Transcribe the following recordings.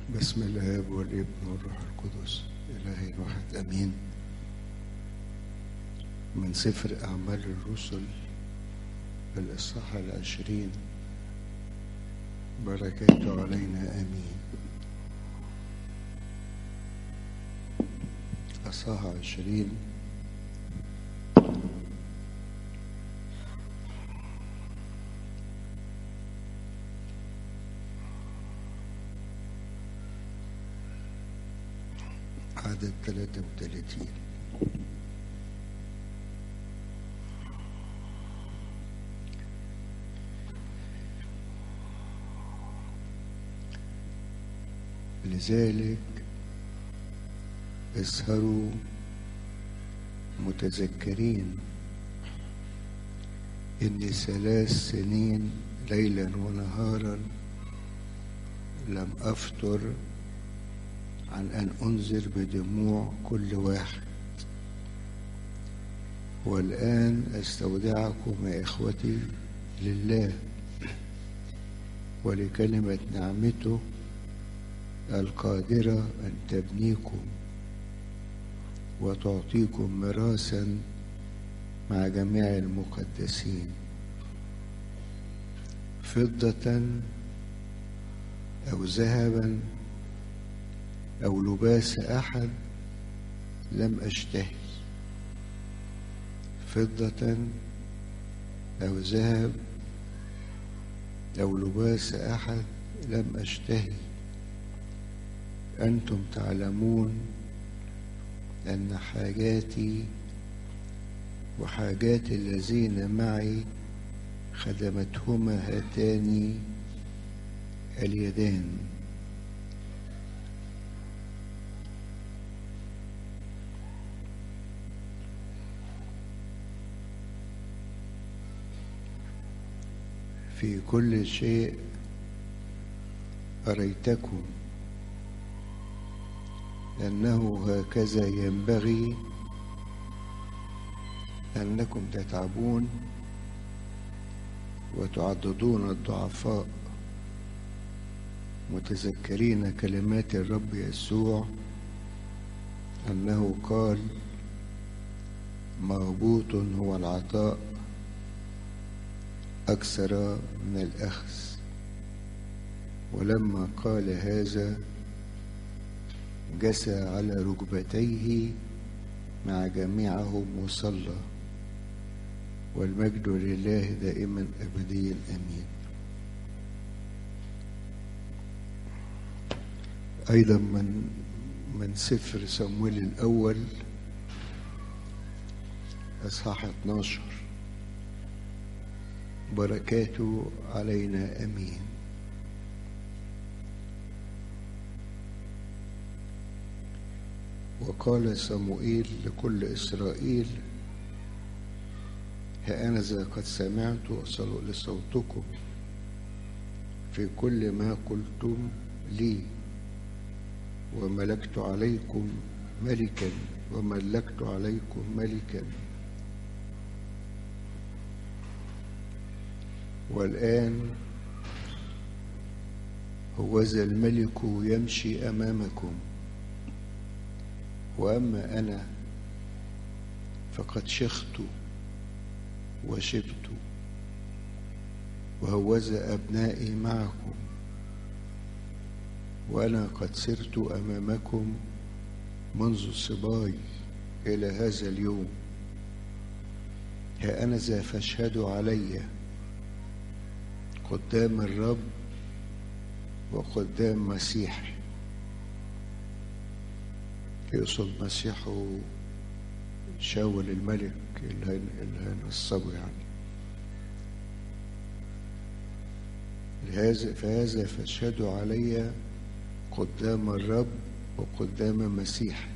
بسم الاب والابن والروح القدس اله الواحد امين من سفر اعمال الرسل الاصحاح العشرين بركاته علينا امين اصحاح عشرين عدد 33 لذلك اسهروا متذكرين إني ثلاث سنين ليلا ونهارا لم أفطر عن أن أنذر بدموع كل واحد والآن أستودعكم يا إخوتي لله ولكلمة نعمته القادرة أن تبنيكم وتعطيكم ميراثا مع جميع المقدسين فضة أو ذهبا أو لباس أحد لم أشتهي فضة أو ذهب أو لباس أحد لم أشتهي أنتم تعلمون أن حاجاتي وحاجات الذين معي خدمتهما هاتان اليدان في كل شيء أريتكم أنه هكذا ينبغي أنكم تتعبون وتعضدون الضعفاء متذكرين كلمات الرب يسوع أنه قال مربوط هو العطاء أكثر من الأخذ ولما قال هذا جسى على ركبتيه مع جميعهم وصلى والمجد لله دائما أبديا أمين أيضا من من سفر صمويل الأول أصحاح 12 بركاته علينا امين وقال صموئيل لكل اسرائيل ها انا ذا قد سمعت وصلوا لصوتكم في كل ما قلتم لي وملكت عليكم ملكا وملكت عليكم ملكا والآن هوذا الملك يمشي أمامكم وأما أنا فقد شخت وشبت وهوذا أبنائي معكم وأنا قد سرت أمامكم منذ صباي إلى هذا اليوم ها أنا ذا فاشهدوا عليّ قدام الرب وقدام مسيحي يقصد مسيحه شاول الملك اللي هينصبه يعني لهذا فهذا فاشهدوا علي قدام الرب وقدام مسيحي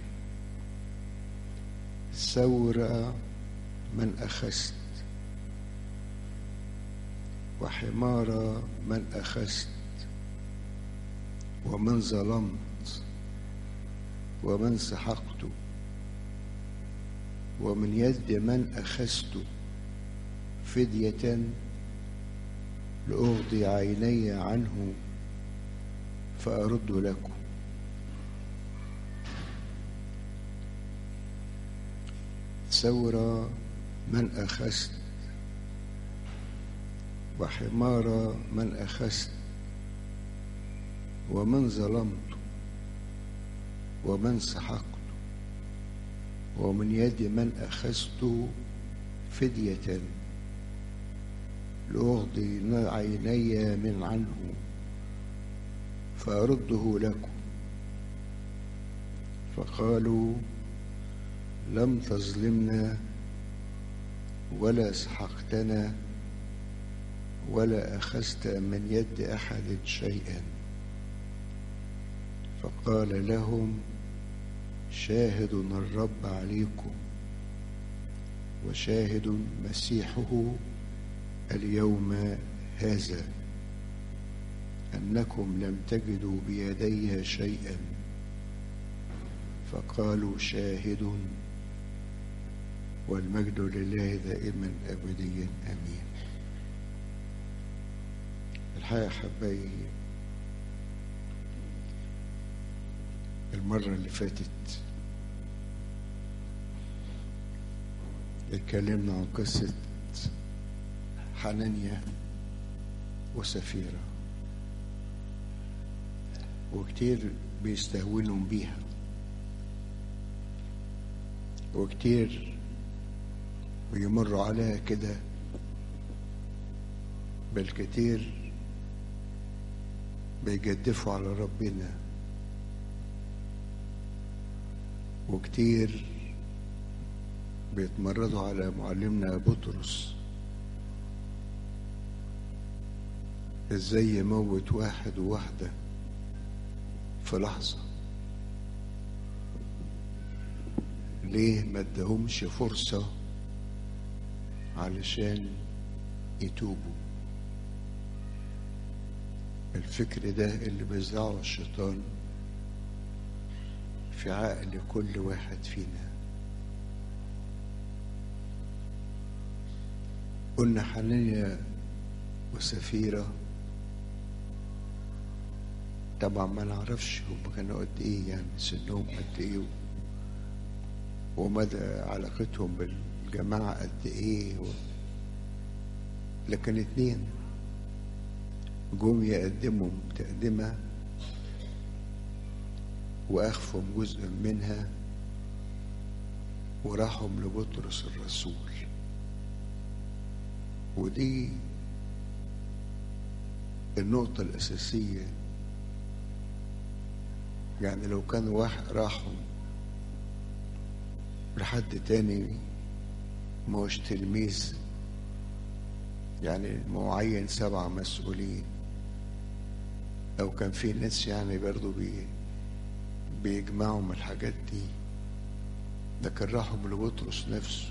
ثور من أخذت وحمار من أخذت ومن ظلمت ومن سحقت ومن يد من أخذت فدية لأغضي عيني عنه فأرد لكم ثور من أخذت وحمار من أخذت ومن ظلمت ومن سحقت ومن يد من أخذت فدية لأغضي عيني من عنه فأرده لكم فقالوا لم تظلمنا ولا سحقتنا ولا أخذت من يد أحد شيئا فقال لهم شاهد الرب عليكم وشاهد مسيحه اليوم هذا أنكم لم تجدوا بيدي شيئا فقالوا شاهد والمجد لله دائما أبديا أمين الحقيقة حبايبي المرة اللي فاتت اتكلمنا عن قصة حنانيا وسفيرة وكتير بيستهونوا بيها وكتير بيمروا عليها كده بل كتير بيجدفوا على ربنا وكتير بيتمردوا على معلمنا بطرس ازاي يموت واحد وواحدة في لحظة ليه ما ادهمش فرصة علشان يتوبوا الفكر ده اللي بيزرعه الشيطان في عقل كل واحد فينا قلنا حنانيا وسفيرة طبعا ما نعرفش هم كانوا قد ايه يعني سنهم قد ايه ومدى علاقتهم بالجماعة قد ايه و... لكن اتنين جم يقدموا تقدمة وأخفوا جزء منها وراحوا لبطرس الرسول ودي النقطة الأساسية يعني لو كان واحد راحوا لحد تاني ما هوش تلميذ يعني معين سبعة مسؤولين أو كان في ناس يعني برضو بي بيجمعوا من الحاجات دي لكن راحوا لبطرس نفسه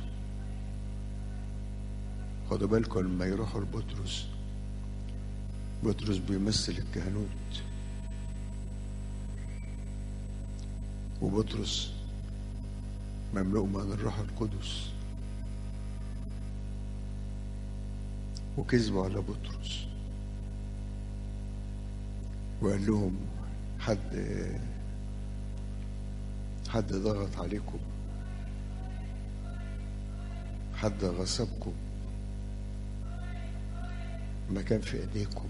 خدوا بالكم لما يروحوا لبطرس بطرس بيمثل الكهنوت وبطرس مملوء من الروح القدس وكذبوا على بطرس وقال لهم حد حد ضغط عليكم حد غصبكم ما كان في ايديكم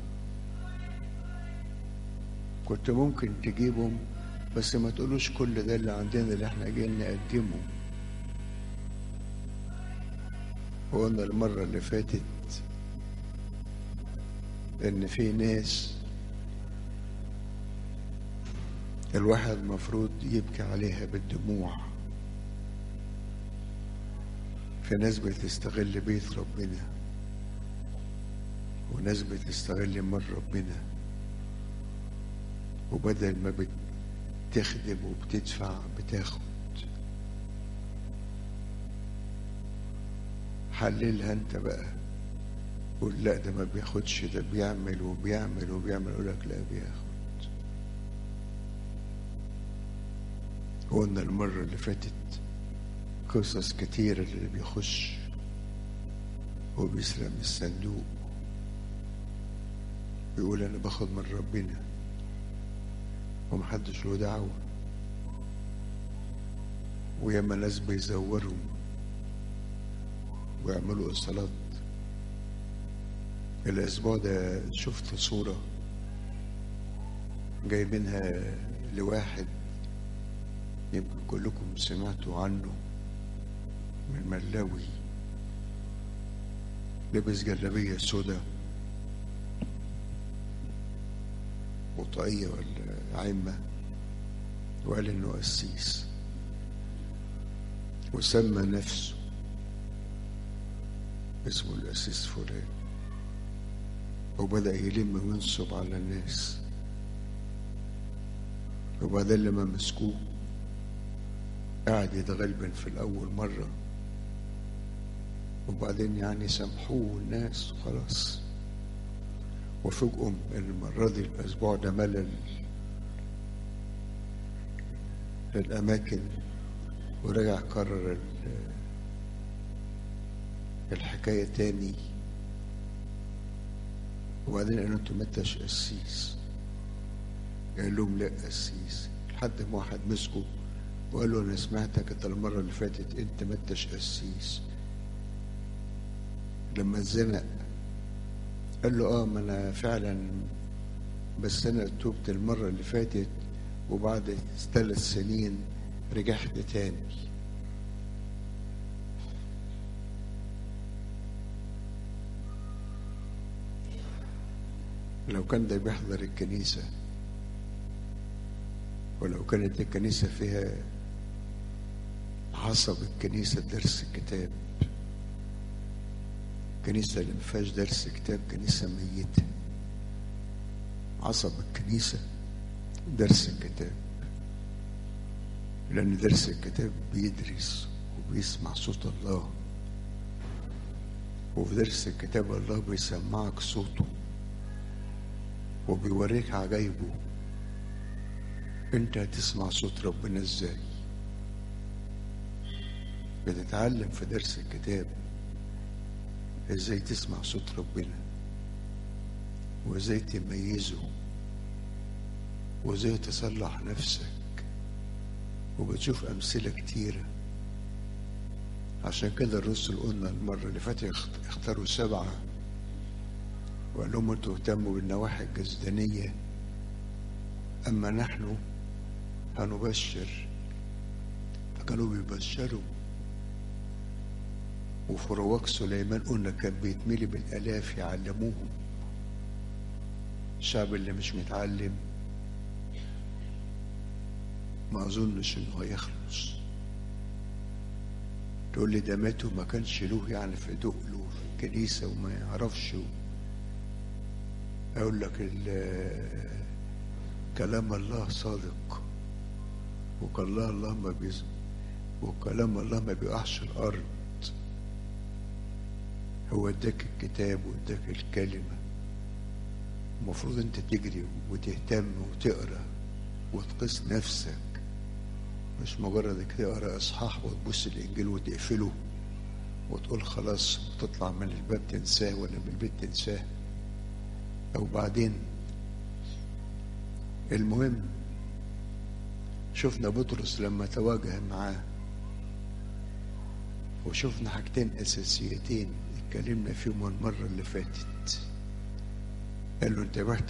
كنت ممكن تجيبهم بس ما تقولوش كل ده اللي عندنا اللي احنا جايين نقدمه وقلنا المرة اللي فاتت ان في ناس الواحد مفروض يبكي عليها بالدموع في ناس بتستغل بيت ربنا وناس بتستغل مر ربنا وبدل ما بتخدم وبتدفع بتاخد حللها انت بقى قول لا ده ما بياخدش ده بيعمل وبيعمل وبيعمل يقول لك لا بياخد قلنا المرة اللي فاتت قصص كتير اللي بيخش وبيسرق من الصندوق بيقول انا باخد من ربنا ومحدش له دعوة وياما ناس بيزورهم ويعملوا إصالات الأسبوع ده شفت صورة جاي منها لواحد يمكن كلكم سمعتوا عنه من ملاوي لبس جلابية سودا وطاقية ولا عمة وقال إنه قسيس وسمى نفسه اسمه القسيس فلان وبدأ يلم وينصب على الناس وبعدين لما مسكوه قعد يتغلبن في الأول مرة وبعدين يعني سامحوه الناس وخلاص وفوجئهم المرة دي الأسبوع ده ملل الأماكن ورجع كرر الحكاية تاني وبعدين قالوا انتوا ما انتش قسيس قال لهم لا قسيس لحد ما واحد مسكه وقال له انا سمعتك انت المره اللي فاتت انت ما انتش قسيس لما اتزنق قال له اه ما انا فعلا بس انا توبت المره اللي فاتت وبعد ثلاث سنين رجعت تاني لو كان ده بيحضر الكنيسة ولو كانت الكنيسة فيها عصب الكنيسة درس الكتاب الكنيسة اللي ما فيهاش درس كتاب كنيسة ميتة عصب الكنيسة درس الكتاب لأن درس الكتاب بيدرس وبيسمع صوت الله وفي درس الكتاب الله بيسمعك صوته وبيوريك عجايبه انت هتسمع صوت ربنا ازاي بتتعلم في درس الكتاب ازاي تسمع صوت ربنا وازاي تميزه وازاي تصلح نفسك وبتشوف امثله كتيره عشان كده الرسل قلنا المره اللي فاتت اختاروا سبعه وقال لهم انتوا اهتموا بالنواحي الجسدانيه اما نحن هنبشر فكانوا بيبشروا وفي رواق سليمان قلنا كان بيتملي بالالاف يعلموهم الشعب اللي مش متعلم ما اظنش انه هيخلص تقول لي ده ماتوا ما كانش له يعني في دقله في الكنيسة وما يعرفش أقول لك كلام الله صادق وكلام الله ما بيز وكلام الله ما بيقعش الأرض هو اداك الكتاب واداك الكلمة المفروض انت تجري وتهتم وتقرا وتقيس نفسك مش مجرد انك تقرا اصحاح وتبص الانجيل وتقفله وتقول خلاص وتطلع من الباب تنساه ولا من البيت تنساه او بعدين المهم شفنا بطرس لما تواجه معاه وشفنا حاجتين اساسيتين اتكلمنا فيهم المره اللي فاتت قال له انت رحت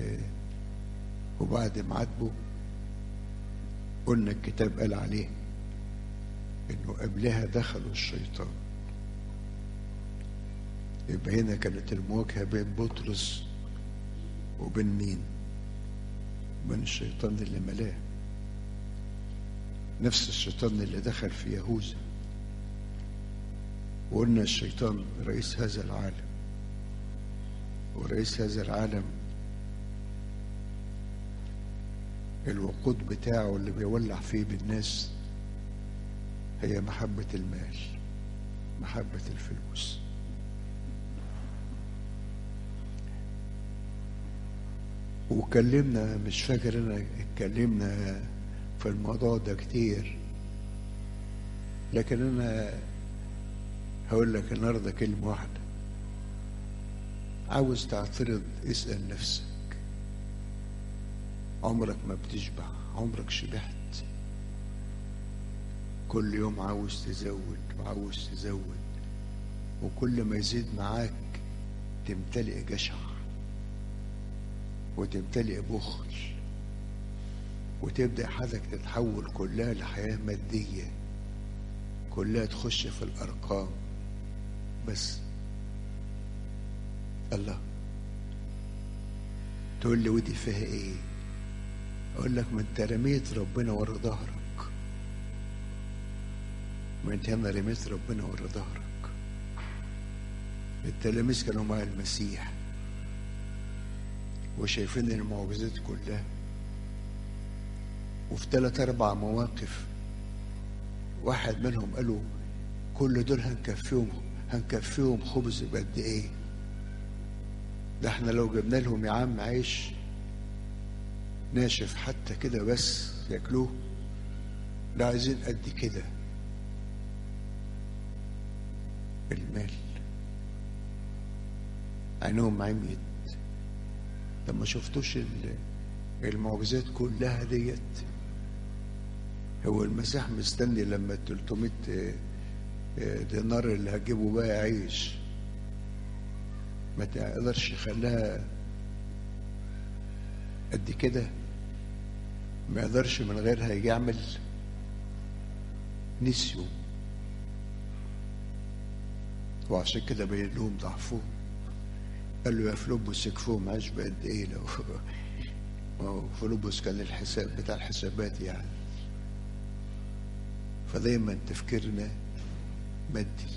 وبعد ما عاتبه قلنا الكتاب قال عليه انه قبلها دخلوا الشيطان يبقى هنا كانت المواجهه بين بطرس وبين مين بين الشيطان اللي ملاه نفس الشيطان اللي دخل في يهوذا وقلنا الشيطان رئيس هذا العالم ورئيس هذا العالم الوقود بتاعه اللي بيولع فيه بالناس هي محبة المال محبة الفلوس وكلمنا مش فاكر انا اتكلمنا في الموضوع ده كتير لكن انا هقول لك النهارده كلمة واحدة عاوز تعترض اسأل نفسك عمرك ما بتشبع عمرك شبعت كل يوم عاوز تزود وعاوز تزود وكل ما يزيد معاك تمتلئ جشع وتمتلئ بخل وتبدأ حياتك تتحول كلها لحياة مادية كلها تخش في الأرقام بس الله تقول لي ودي فيها ايه اقول لك ما انت رميت ربنا ورا ظهرك ما انت هنا رميت ربنا ورا ظهرك التلاميذ كانوا مع المسيح وشايفين المعجزات كلها وفي ثلاث اربع مواقف واحد منهم قالوا كل دول هنكفيهم هنكفيهم خبز بقد ايه ده احنا لو جبنا لهم يا عم عيش ناشف حتى كده بس ياكلوه ده عايزين قد كده المال عينهم عميت طب ما شفتوش المعجزات كلها ديت هو المسيح مستني لما ال 300 دينار اللي هتجيبوا بقى عيش ما تقدرش يخليها قد كده ما يقدرش من غيرها يعمل نسيوا وعشان كده بين لهم ضعفهم قال له يا فلوبوس يكفوهم عيش بقد ايه لو فلوبوس كان الحساب بتاع الحسابات يعني فدايما تفكيرنا مادي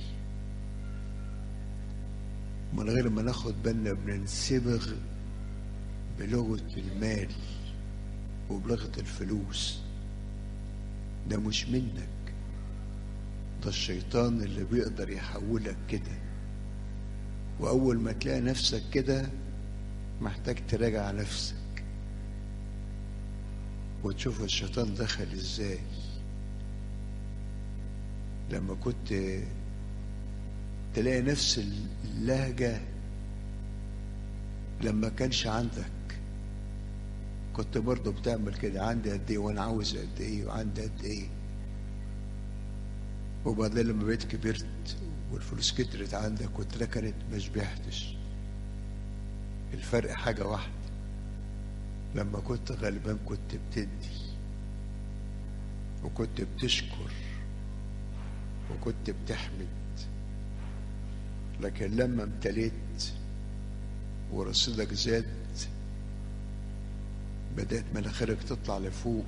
من غير ما ناخد بالنا بننسبغ بلغة المال وبلغة الفلوس ده مش منك ده الشيطان اللي بيقدر يحولك كده وأول ما تلاقي نفسك كده محتاج تراجع نفسك وتشوف الشيطان دخل ازاي لما كنت تلاقي نفس اللهجة لما كانش عندك كنت برضه بتعمل كده عندي قد ايه وانا عاوز قد ايه وعندي قد ايه وبعدين لما بقيت كبرت والفلوس كترت عندك واتركنت ما شبعتش الفرق حاجة واحدة لما كنت غلبان كنت بتدي وكنت بتشكر وكنت بتحمد لكن لما امتليت ورصيدك زاد بدأت مناخيرك تطلع لفوق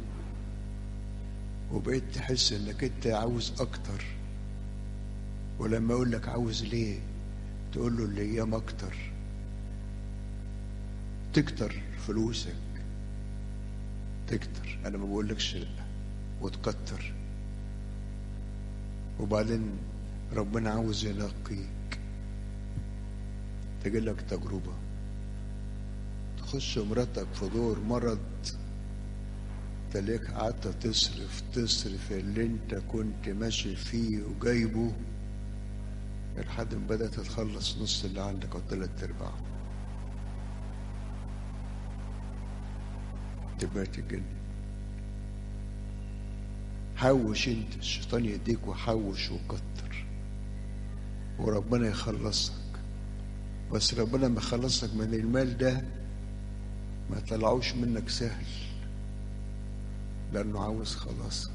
وبقيت تحس انك انت عاوز اكتر ولما اقول لك عاوز ليه تقول له الايام اكتر تكتر فلوسك تكتر انا ما بقولكش لا وتكتر وبعدين ربنا عاوز ينقيك تجي لك تجربة تخش مراتك في دور مرض تلاقيك قعدت تصرف تصرف اللي انت كنت ماشي فيه وجايبه لحد ما بدأت تخلص نص اللي عندك او تلات ارباعه تبقى تتجنن حوش انت الشيطان يديك وحوش وكتر وربنا يخلصك بس ربنا ما يخلصك من المال ده ما طلعوش منك سهل لانه عاوز خلاصك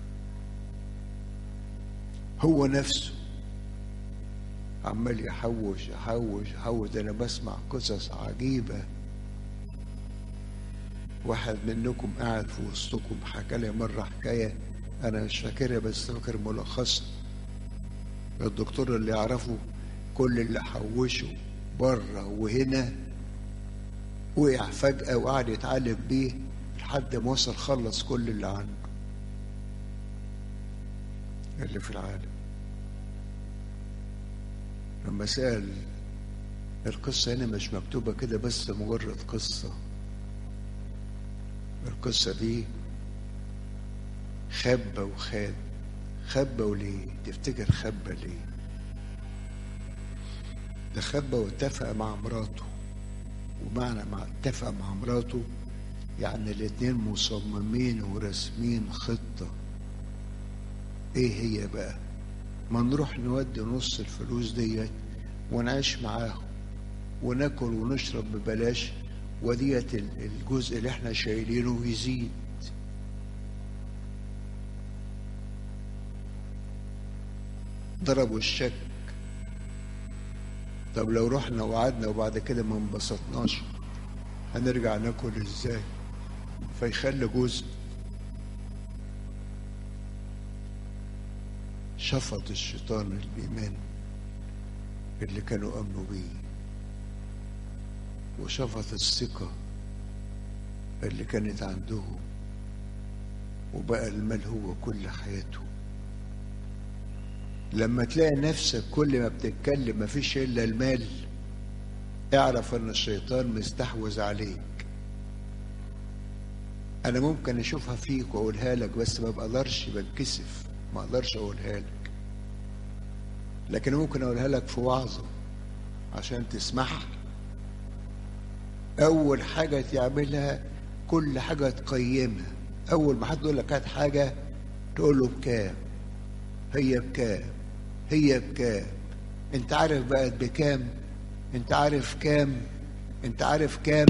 هو نفسه عمال يحوش يحوش يحوش ده انا بسمع قصص عجيبه واحد منكم قاعد في وسطكم حكى لي مره حكايه انا مش فاكرها بس فاكر ملخصها الدكتور اللي يعرفه كل اللي حوشه بره وهنا وقع فجأة وقعد يتعالج بيه لحد ما وصل خلص كل اللي عنده اللي في العالم لما سأل القصة هنا مش مكتوبة كده بس مجرد قصة القصة دي خبة وخاد خبة وليه تفتكر خبة ليه ده خبة واتفق مع مراته ومعنى مع اتفق مع مراته يعني الاتنين مصممين وراسمين خطة ايه هي بقى ما نروح نودي نص الفلوس ديت ونعيش معاهم وناكل ونشرب ببلاش وديت الجزء اللي احنا شايلينه يزيد ضربوا الشك طب لو رحنا وقعدنا وبعد كده ما انبسطناش هنرجع ناكل ازاي فيخلي جزء شفط الشيطان الايمان اللي كانوا امنوا بيه وشفط الثقه اللي كانت عندهم وبقى المال هو كل حياته لما تلاقي نفسك كل ما بتتكلم مفيش الا المال اعرف ان الشيطان مستحوذ عليك انا ممكن اشوفها فيك واقولها لك بس ما بقدرش بنكسف ما اقدرش اقولها لك لكن ممكن اقولها لك في وعظه عشان تسمعها اول حاجه تعملها كل حاجه تقيمها اول ما حد يقول لك هات حاجه تقول له بكام هي بكام هي بكام انت عارف بقت بكام انت عارف كام انت عارف كام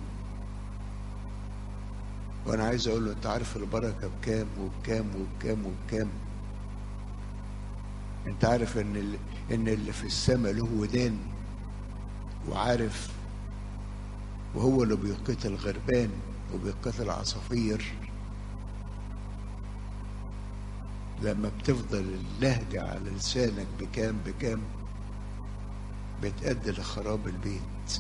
وانا عايز اقول له انت عارف البركه بكام وبكام وبكام وبكام انت عارف ان اللي ان اللي في السماء له ودان وعارف وهو اللي بيقيت الغربان وبيقيت العصافير لما بتفضل اللهجة على لسانك بكام بكام بتأدي لخراب البيت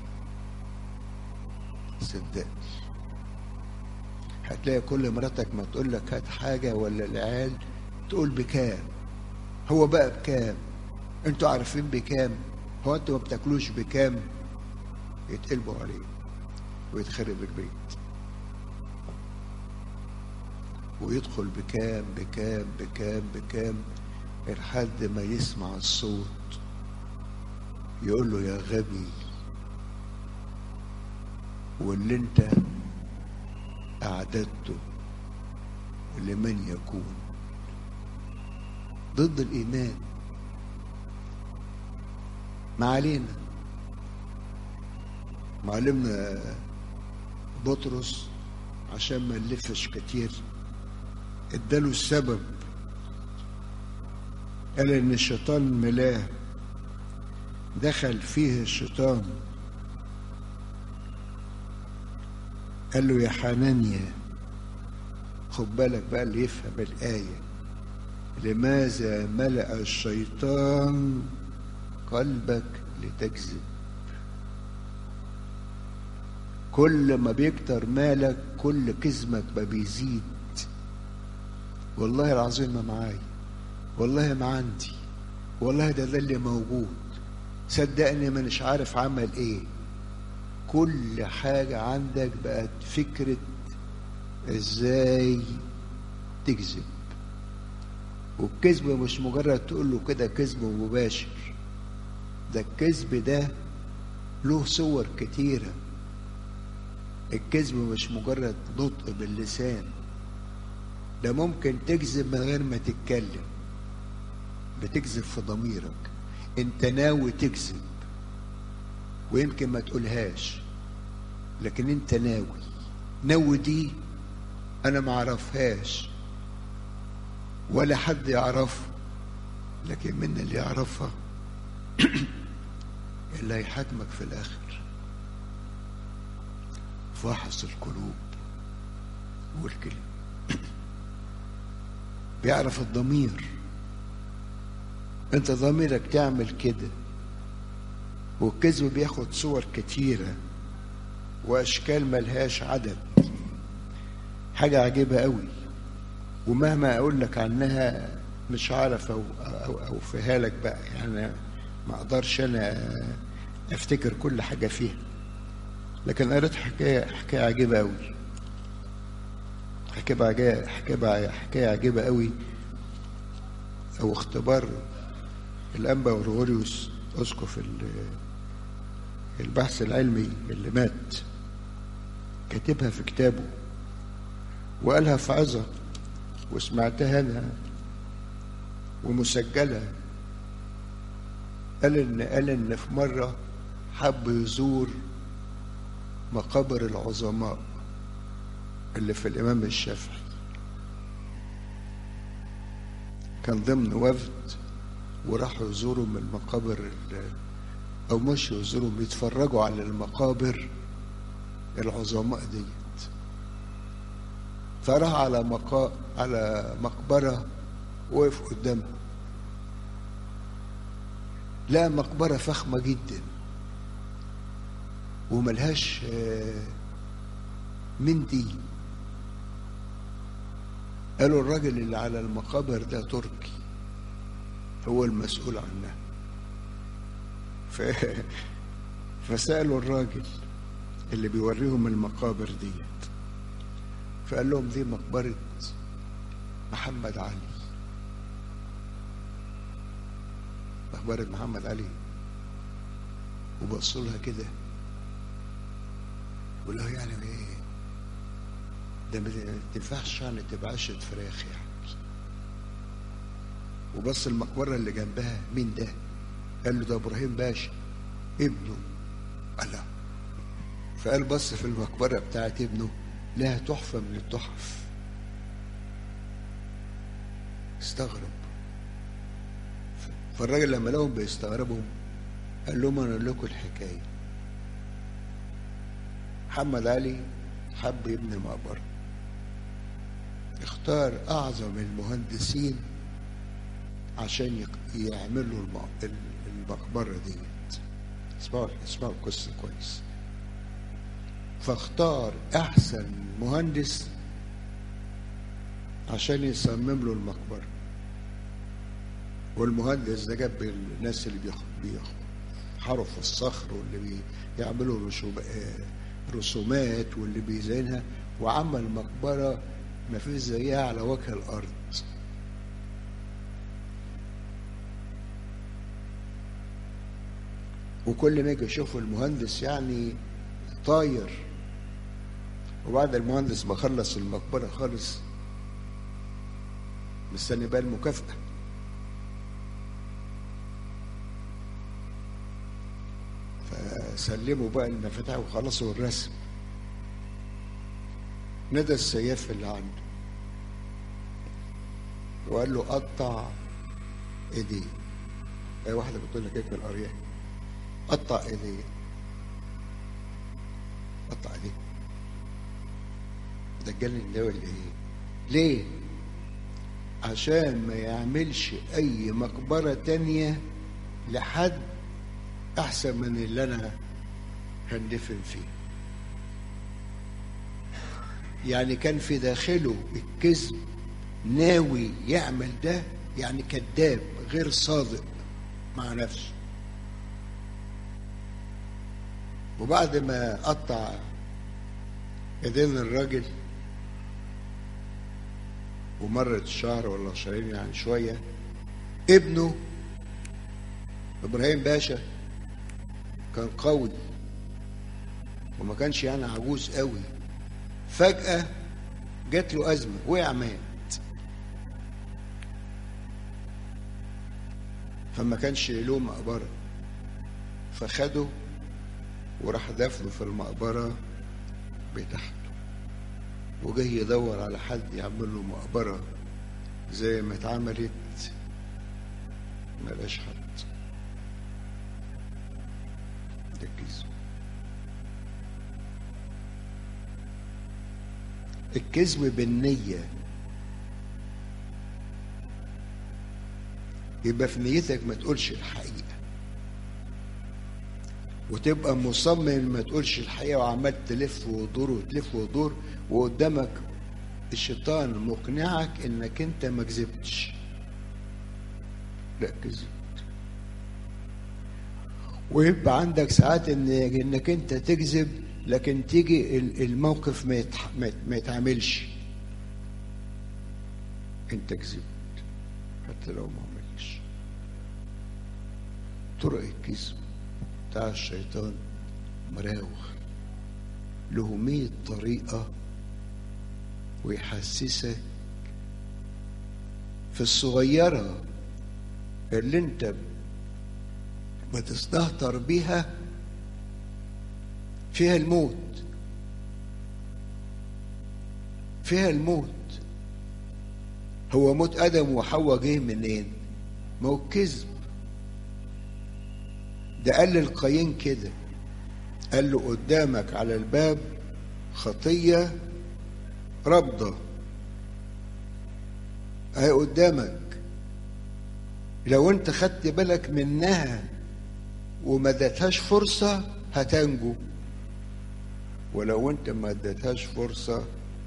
صدقني هتلاقي كل مراتك ما تقول لك هات حاجة ولا العيال تقول بكام هو بقى بكام انتوا عارفين بكام هو انتوا ما بتاكلوش بكام يتقلبوا عليه ويتخرب البيت ويدخل بكام بكام بكام بكام لحد ما يسمع الصوت يقول له يا غبي واللي انت اعددته لمن يكون ضد الايمان ما علينا معلمنا بطرس عشان ما نلفش كتير اداله السبب قال ان الشيطان ملاه دخل فيه الشيطان قال له يا حنانيا خد بالك بقى اللي يفهم الآية لماذا ملأ الشيطان قلبك لتكذب كل ما بيكتر مالك كل كذبك ما بيزيد والله العظيم ما معايا والله ما عندي والله ده ده اللي موجود صدقني ما مش عارف عمل ايه كل حاجة عندك بقت فكرة ازاي تكذب والكذب مش مجرد تقول له كده كذب مباشر ده الكذب ده له صور كتيرة الكذب مش مجرد نطق باللسان ده ممكن تكذب من غير ما تتكلم بتكذب في ضميرك انت ناوي تكذب ويمكن ما تقولهاش لكن انت ناوي ناوي دي انا ما اعرفهاش ولا حد يعرفها لكن من اللي يعرفها اللي هيحاكمك في الاخر فاحص القلوب والكلمه بيعرف الضمير انت ضميرك تعمل كده والكذب بياخد صور كتيرة وأشكال ملهاش عدد حاجة عجيبة قوي ومهما أقول لك عنها مش عارف أو أو أوفيها لك بقى يعني ما أقدرش أنا أفتكر كل حاجة فيها لكن قريت حكاية حكاية عجيبة قوي حكاية عجيبة حكاية حكاية عجيبة قوي أو اختبار الأنبا غرغوريوس أسقف البحث العلمي اللي مات كاتبها في كتابه وقالها في عظة وسمعتها أنا ومسجلة قال إن قال إن في مرة حب يزور مقابر العظماء اللي في الإمام الشافعي كان ضمن وفد وراحوا يزوروا من المقابر أو مش يزوروا بيتفرجوا على المقابر العظماء ديت فراح على مقا... على مقبرة وقف قدامها لقى مقبرة فخمة جدا وملهاش من دي قالوا الراجل اللي على المقابر ده تركي هو المسؤول عنها ف... فسألوا الراجل اللي بيوريهم المقابر ديت فقال لهم دي مقبرة محمد علي مقبرة محمد علي وبصوا لها كده وقال له يعني ايه ده ما تنفعش يعني تبقى عشة فراخ يعني وبص المقبرة اللي جنبها مين ده؟ قال له ده ابراهيم باشا ابنه قال له فقال بص في المقبرة بتاعت ابنه لها تحفة من التحف استغرب فالراجل لما لهم بيستغربوا قال لهم انا لكم الحكايه محمد علي حب يبني مقبره اختار اعظم المهندسين عشان يعملوا المقبره ديت اسمعوا اسمعوا القصه كويس فاختار احسن مهندس عشان يصمم له المقبره والمهندس ده جاب الناس اللي بيحروا في الصخر واللي بيعملوا رسومات واللي بيزينها وعمل مقبره ما فيش زيها على وجه الارض وكل ما يجي يشوف المهندس يعني طاير وبعد المهندس ما خلص المقبره خالص مستني بقى المكافاه فسلموا بقى المفاتيح وخلصوا الرسم ندى السياف اللي عنده وقال له قطع ايديه اي واحده بتقول لك ايه في الارياف قطع ايديه قطع ايديه ده اتجنن ده ولا ايه ليه عشان ما يعملش اي مقبره تانية لحد احسن من اللي انا هندفن فيه يعني كان في داخله الكذب ناوي يعمل ده يعني كذاب غير صادق مع نفسه وبعد ما قطع ايدين الراجل ومرت شهر ولا شهرين يعني شويه ابنه ابراهيم باشا كان قوي وما كانش يعني عجوز قوي فجأة جات له أزمة وقع مات فما كانش له مقبرة فخده وراح دفنه في المقبرة بتاعته وجاي يدور على حد يعمل له مقبرة زي ما اتعملت ملاش حد ده الكذب الكذب بالنية يبقى في نيتك ما تقولش الحقيقة وتبقى مصمم ما تقولش الحقيقة وعمال تلف وتدور وتلف وتدور وقدامك الشيطان مقنعك انك انت ما كذبتش لا كذبت ويبقى عندك ساعات ان انك انت تكذب لكن تيجي الموقف ما ما يتعملش انت كذبت حتى لو ما عملتش طرق الكذب بتاع الشيطان مراوغ له مية طريقة ويحسسك في الصغيرة اللي انت بتستهتر بيها فيها الموت فيها الموت هو موت ادم وحواء جه منين ما هو الكذب ده قال للقايين كده قال له قدامك على الباب خطيه ربضه اهي قدامك لو انت خدت بالك منها وما اديتهاش فرصه هتنجو ولو انت ما اديتهاش فرصه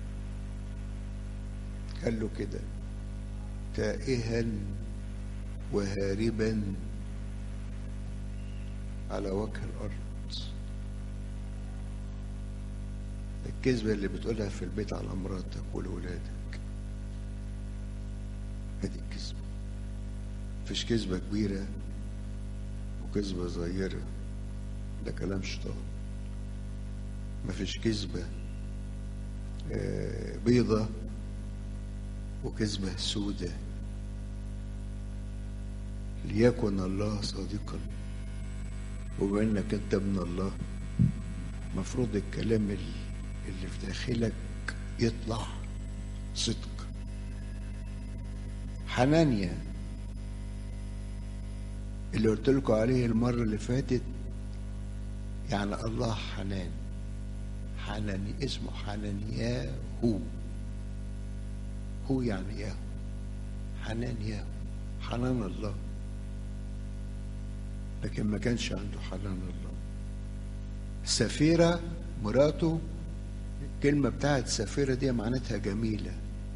قال له كده تائها وهاربا على وجه الارض الكذبه اللي بتقولها في البيت على مراتك ولولادك هذه الكذبه مفيش كذبه كبيره وكذبه صغيره ده كلام شيطان مفيش كذبه آه، بيضه وكذبه سودة ليكن الله صادقا وبما انك انت ابن الله مفروض الكلام ال- اللي في داخلك يطلع صدق حنانيا اللي قلت لكم عليه المرة اللي فاتت يعني الله حنان حناني اسمه حنانياه هو هو يعني ياهو حنان ياهو حنان الله لكن ما كانش عنده حنان الله سفيرة مراته الكلمة بتاعت سفيرة دي معناتها جميلة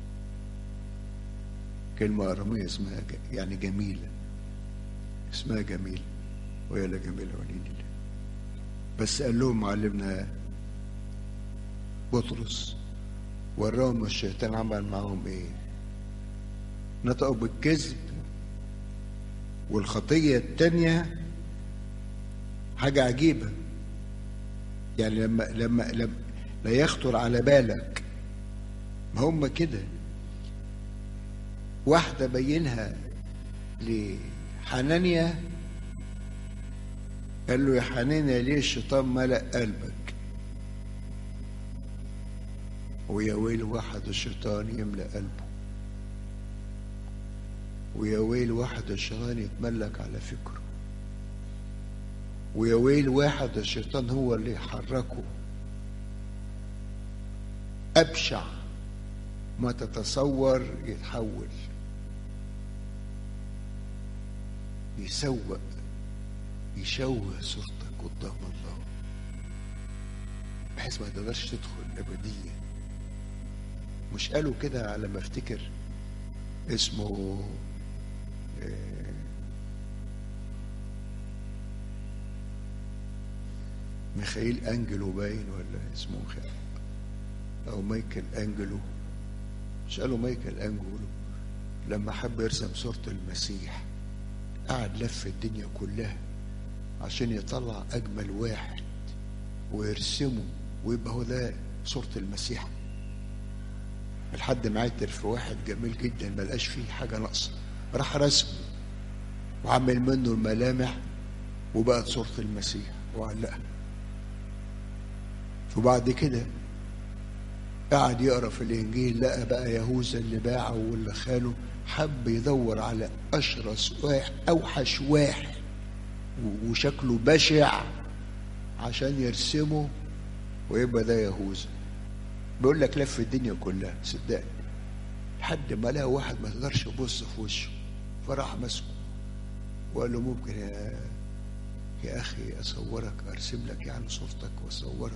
كلمة أرامية اسمها ج- يعني جميلة اسمها جميلة وهي لا جميلة ولين الله بس قال لهم معلمنا بطرس وراهم الشيطان عمل معاهم ايه نطقوا بالكذب والخطية التانية حاجة عجيبة يعني لما لما لما لا يخطر على بالك ما هم كده واحدة بينها لحنانيا قال له يا حنانيا ليه الشيطان ملأ قلبك ويا ويل واحد الشيطان يملأ قلبه ويا ويل واحد الشيطان يتملك على فكره ويا ويل واحد الشيطان هو اللي يحركه أبشع ما تتصور يتحول يسوق يشوه صورتك قدام الله بحيث ما تقدرش تدخل أبدية مش قالوا كده على ما افتكر اسمه آه، ميخائيل انجلو باين ولا اسمه ميخائيل او مايكل انجلو مش قالوا مايكل انجلو لما حب يرسم صورة المسيح قعد لف الدنيا كلها عشان يطلع اجمل واحد ويرسمه ويبقى هو ده صورة المسيح لحد ما عثر في واحد جميل جدا ما لقاش فيه حاجة ناقصة راح رسمه وعمل منه الملامح وبقت صورة المسيح وعلقها وبعد كده قعد يقرا في الانجيل لقى بقى يهوذا اللي باعه واللي خانه حب يدور على اشرس واحد اوحش واحد و- وشكله بشع عشان يرسمه ويبقى ده يهوذا بيقول لك لف الدنيا كلها صدقني لحد ما لقى واحد ما تقدرش تبص في وشه فراح ماسكه وقال له ممكن يا يا اخي اصورك ارسم لك يعني صورتك واصورك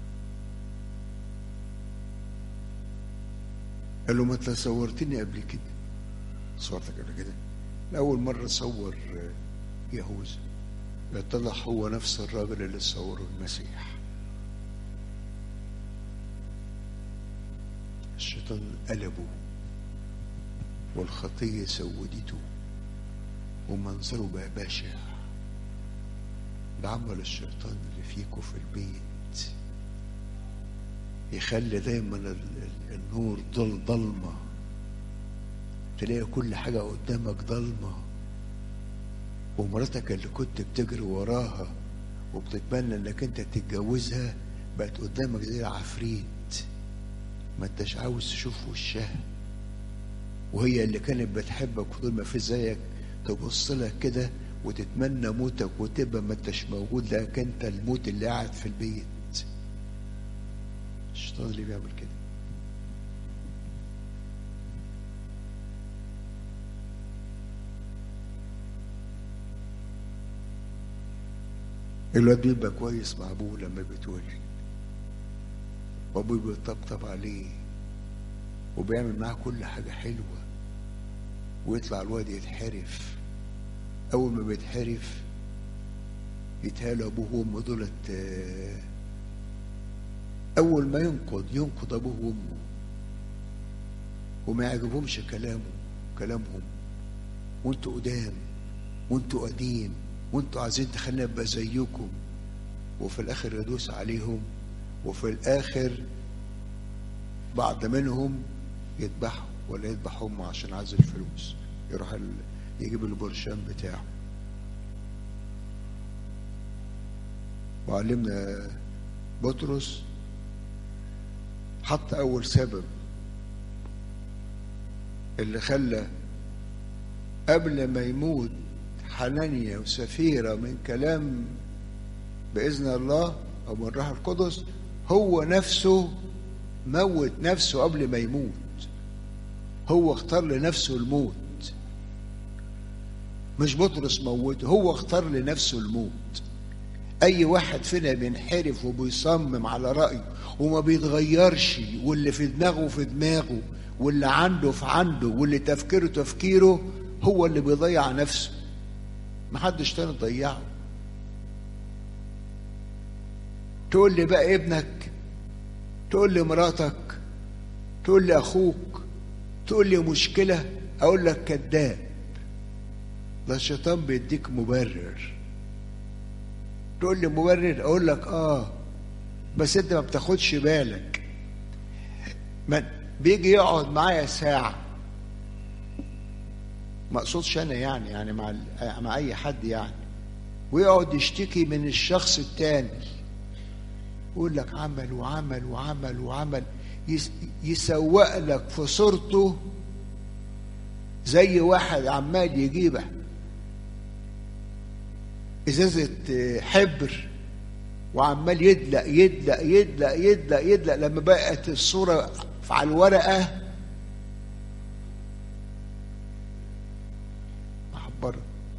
قال له ما انت صورتني قبل كده صورتك قبل كده اول مره صور يهوذا طلع هو نفس الراجل اللي صوره المسيح الشيطان قلبه والخطية سودته ومنظره بقى بشع ده عمل الشيطان اللي فيكوا في البيت يخلي دايما ال- ال- النور ضل ضلمة تلاقي كل حاجة قدامك ضلمة ومراتك اللي كنت بتجري وراها وبتتمنى انك انت تتجوزها بقت قدامك زي العفريت ما انتش عاوز تشوف وشها وهي اللي كانت بتحبك وطول ما في زيك تبص لك كده وتتمنى موتك وتبقى ما انتش موجود لك انت الموت اللي قاعد في البيت الشيطان اللي بيعمل كده الواد بيبقى كويس مع ابوه لما بيتولد وابوه بيطبطب عليه وبيعمل معاه كل حاجة حلوة ويطلع الواد يتحرف أول ما بيتحرف يتهالوا أبوه وأمه دولت أول ما ينقض ينقض أبوه وأمه وما يعجبهمش كلامه كلامهم وانتوا قدام وانتوا قديم وانتوا عايزين تخلينا ابقى زيكم وفي الاخر يدوس عليهم وفي الاخر بعض منهم يذبحوا ولا يذبح امه عشان عايز الفلوس يروح يجيب البرشام بتاعه وعلمنا بطرس حط اول سبب اللي خلى قبل ما يموت حنانيا وسفيرة من كلام بإذن الله أو من روح القدس هو نفسه موت نفسه قبل ما يموت هو اختار لنفسه الموت مش بطرس موته هو اختار لنفسه الموت اي واحد فينا بينحرف وبيصمم على رايه وما بيتغيرش واللي في دماغه في دماغه واللي عنده في عنده واللي تفكيره تفكيره هو اللي بيضيع نفسه محدش تاني ضيعه تقول لي بقى ابنك تقول لي مراتك تقول لي اخوك تقول لي مشكله اقول لك كذاب ده الشيطان بيديك مبرر تقول لي مبرر اقول لك اه بس انت ما بتاخدش بالك من بيجي يقعد معايا ساعه ما اقصدش انا يعني يعني مع مع اي حد يعني ويقعد يشتكي من الشخص التاني يقول لك عمل وعمل وعمل وعمل يسوق لك في صورته زي واحد عمال يجيب ازازه حبر وعمال يدلق يدلق يدلق يدلق يدلق لما بقت الصوره على الورقه محبره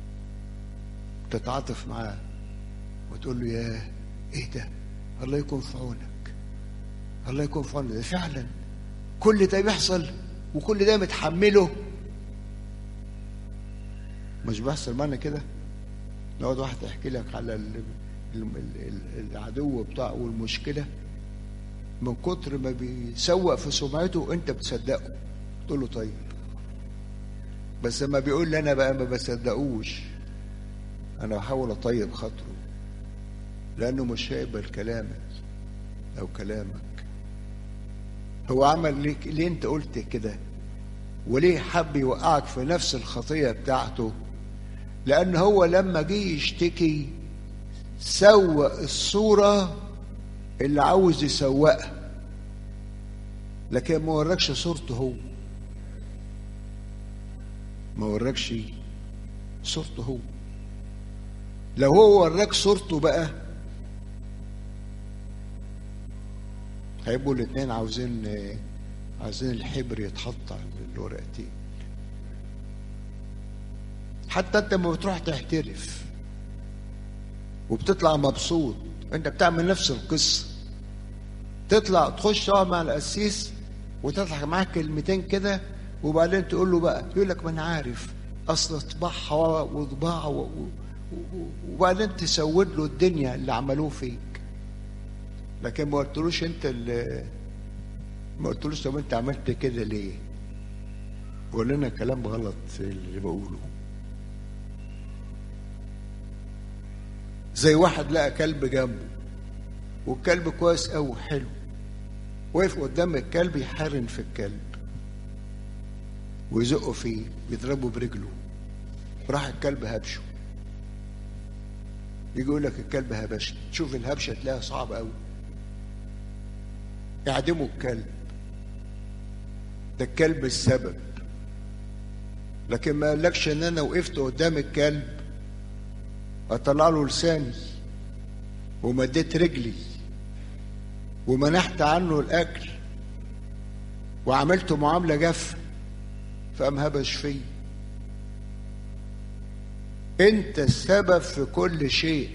تتعاطف معاه وتقول له ياه ايه ده الله يكون في عونك الله يكون في عونك ده فعلا كل ده بيحصل وكل ده متحمله مش بيحصل معنا كده يقعد واحد يحكي لك على ال ال ال العدو بتاعه والمشكلة من كتر ما بيسوق في سمعته انت بتصدقه تقول له طيب بس لما بيقول لي انا بقى ما بصدقوش انا بحاول اطيب خاطره لانه مش هيقبل كلامك او كلامك هو عمل ليك ليه انت قلت كده وليه حب يوقعك في نفس الخطيه بتاعته لان هو لما جه يشتكي سوق الصوره اللي عاوز يسوقها لكن ما وراكش صورته هو ما وراكش صورته هو لو هو وراك صورته بقى هيبقوا الاثنين عاوزين عاوزين الحبر يتحط على الورقتين حتى انت لما بتروح تحترف وبتطلع مبسوط انت بتعمل نفس القصه تطلع تخش تقعد مع القسيس وتضحك معاه كلمتين كده وبعدين تقول له بقى يقول لك ما انا عارف اصل طباعها وطباع وبعدين تسود له الدنيا اللي عملوه فيك لكن ما قلتلوش انت اللي ما قلتلوش طب انت عملت كده ليه قول لنا كلام غلط في اللي بقوله زي واحد لقى كلب جنبه والكلب كويس قوي حلو وقف قدام الكلب يحارن في الكلب ويزقه فيه يضربه برجله راح الكلب هبشه يجي يقول لك الكلب هبش تشوف الهبشه تلاقيها صعبه قوي يعدموا الكلب ده الكلب السبب لكن ما قالكش ان انا وقفت قدام الكلب اطلع له لساني ومديت رجلي ومنحت عنه الاكل وعملت معامله جافه فقام هبش فيا انت السبب في كل شيء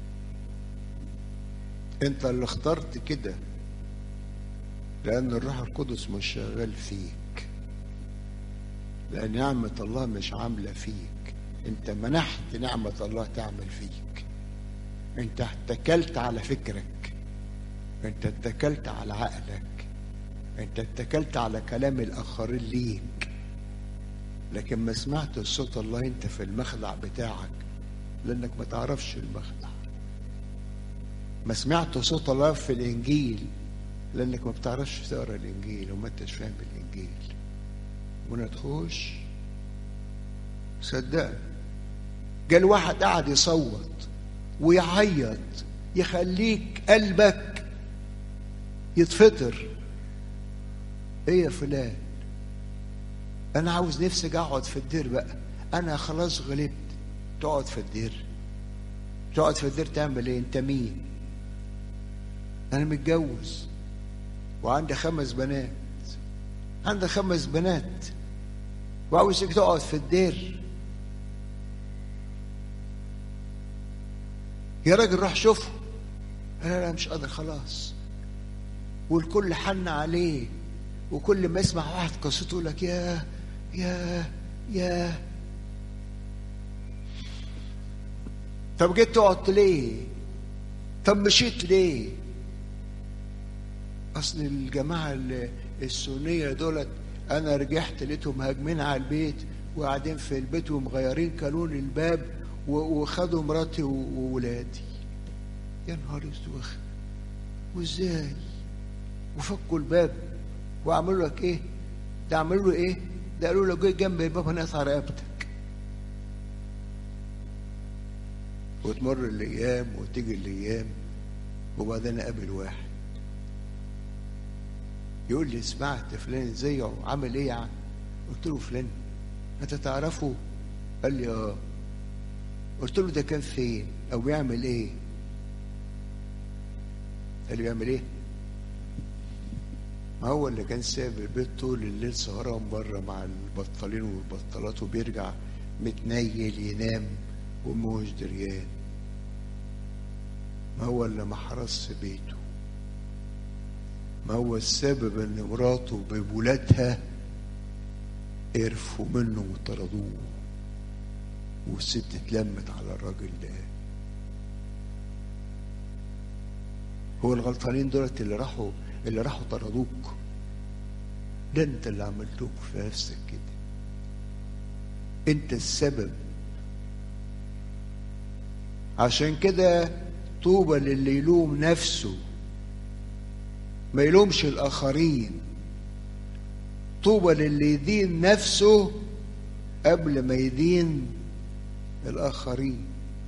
انت اللي اخترت كده لان الروح القدس مش شغال فيك لان نعمه الله مش عامله فيك انت منحت نعمه الله تعمل فيك انت اتكلت على فكرك انت اتكلت على عقلك انت اتكلت على كلام الاخرين ليك لكن ما سمعت صوت الله انت في المخدع بتاعك لانك ما تعرفش المخدع ما سمعت صوت الله في الانجيل لانك ما بتعرفش تقرا الانجيل وما انتش فاهم الانجيل وما تخش صدقني جال واحد قاعد يصوت ويعيط يخليك قلبك يتفطر ايه يا فلان انا عاوز نفسي اقعد في الدير بقى انا خلاص غلبت تقعد في الدير تقعد في الدير تعمل ايه انت مين انا متجوز وعندي خمس بنات عندي خمس بنات وعاوزك تقعد في الدير يا راجل روح شوفه انا لا مش قادر خلاص والكل حن عليه وكل ما يسمع واحد قصته يقول لك يا يا يا طب جيت تقعد ليه طب مشيت ليه اصل الجماعه السنيه دولت انا رجعت لقيتهم هاجمين على البيت وقاعدين في البيت ومغيرين كالون الباب وخدوا مراتي وولادي يا نهار اسود وازاي وفكوا الباب وعملوا لك ايه ده عملوا له ايه ده قالوا له جه جنب الباب هنقطع رقبتك وتمر الايام وتيجي الايام وبعدين اقابل واحد يقول لي سمعت فلان ازاي عامل ايه يعني قلت له فلان انت تعرفه قال لي اه قلت له ده كان فين او بيعمل ايه قال لي بيعمل ايه ما هو اللي كان سايب البيت طول الليل سهران بره مع البطالين والبطالات وبيرجع متنيل ينام وموش دريان ما هو اللي ما حرس بيته ما هو السبب ان مراته بولادها قرفوا منه وطردوه والست اتلمت على الراجل ده هو الغلطانين دولت اللي راحوا اللي راحوا طردوك ده انت اللي عملتوك في نفسك كده انت السبب عشان كده طوبى للي يلوم نفسه ما يلومش الاخرين طوبى للي يدين نفسه قبل ما يدين الاخرين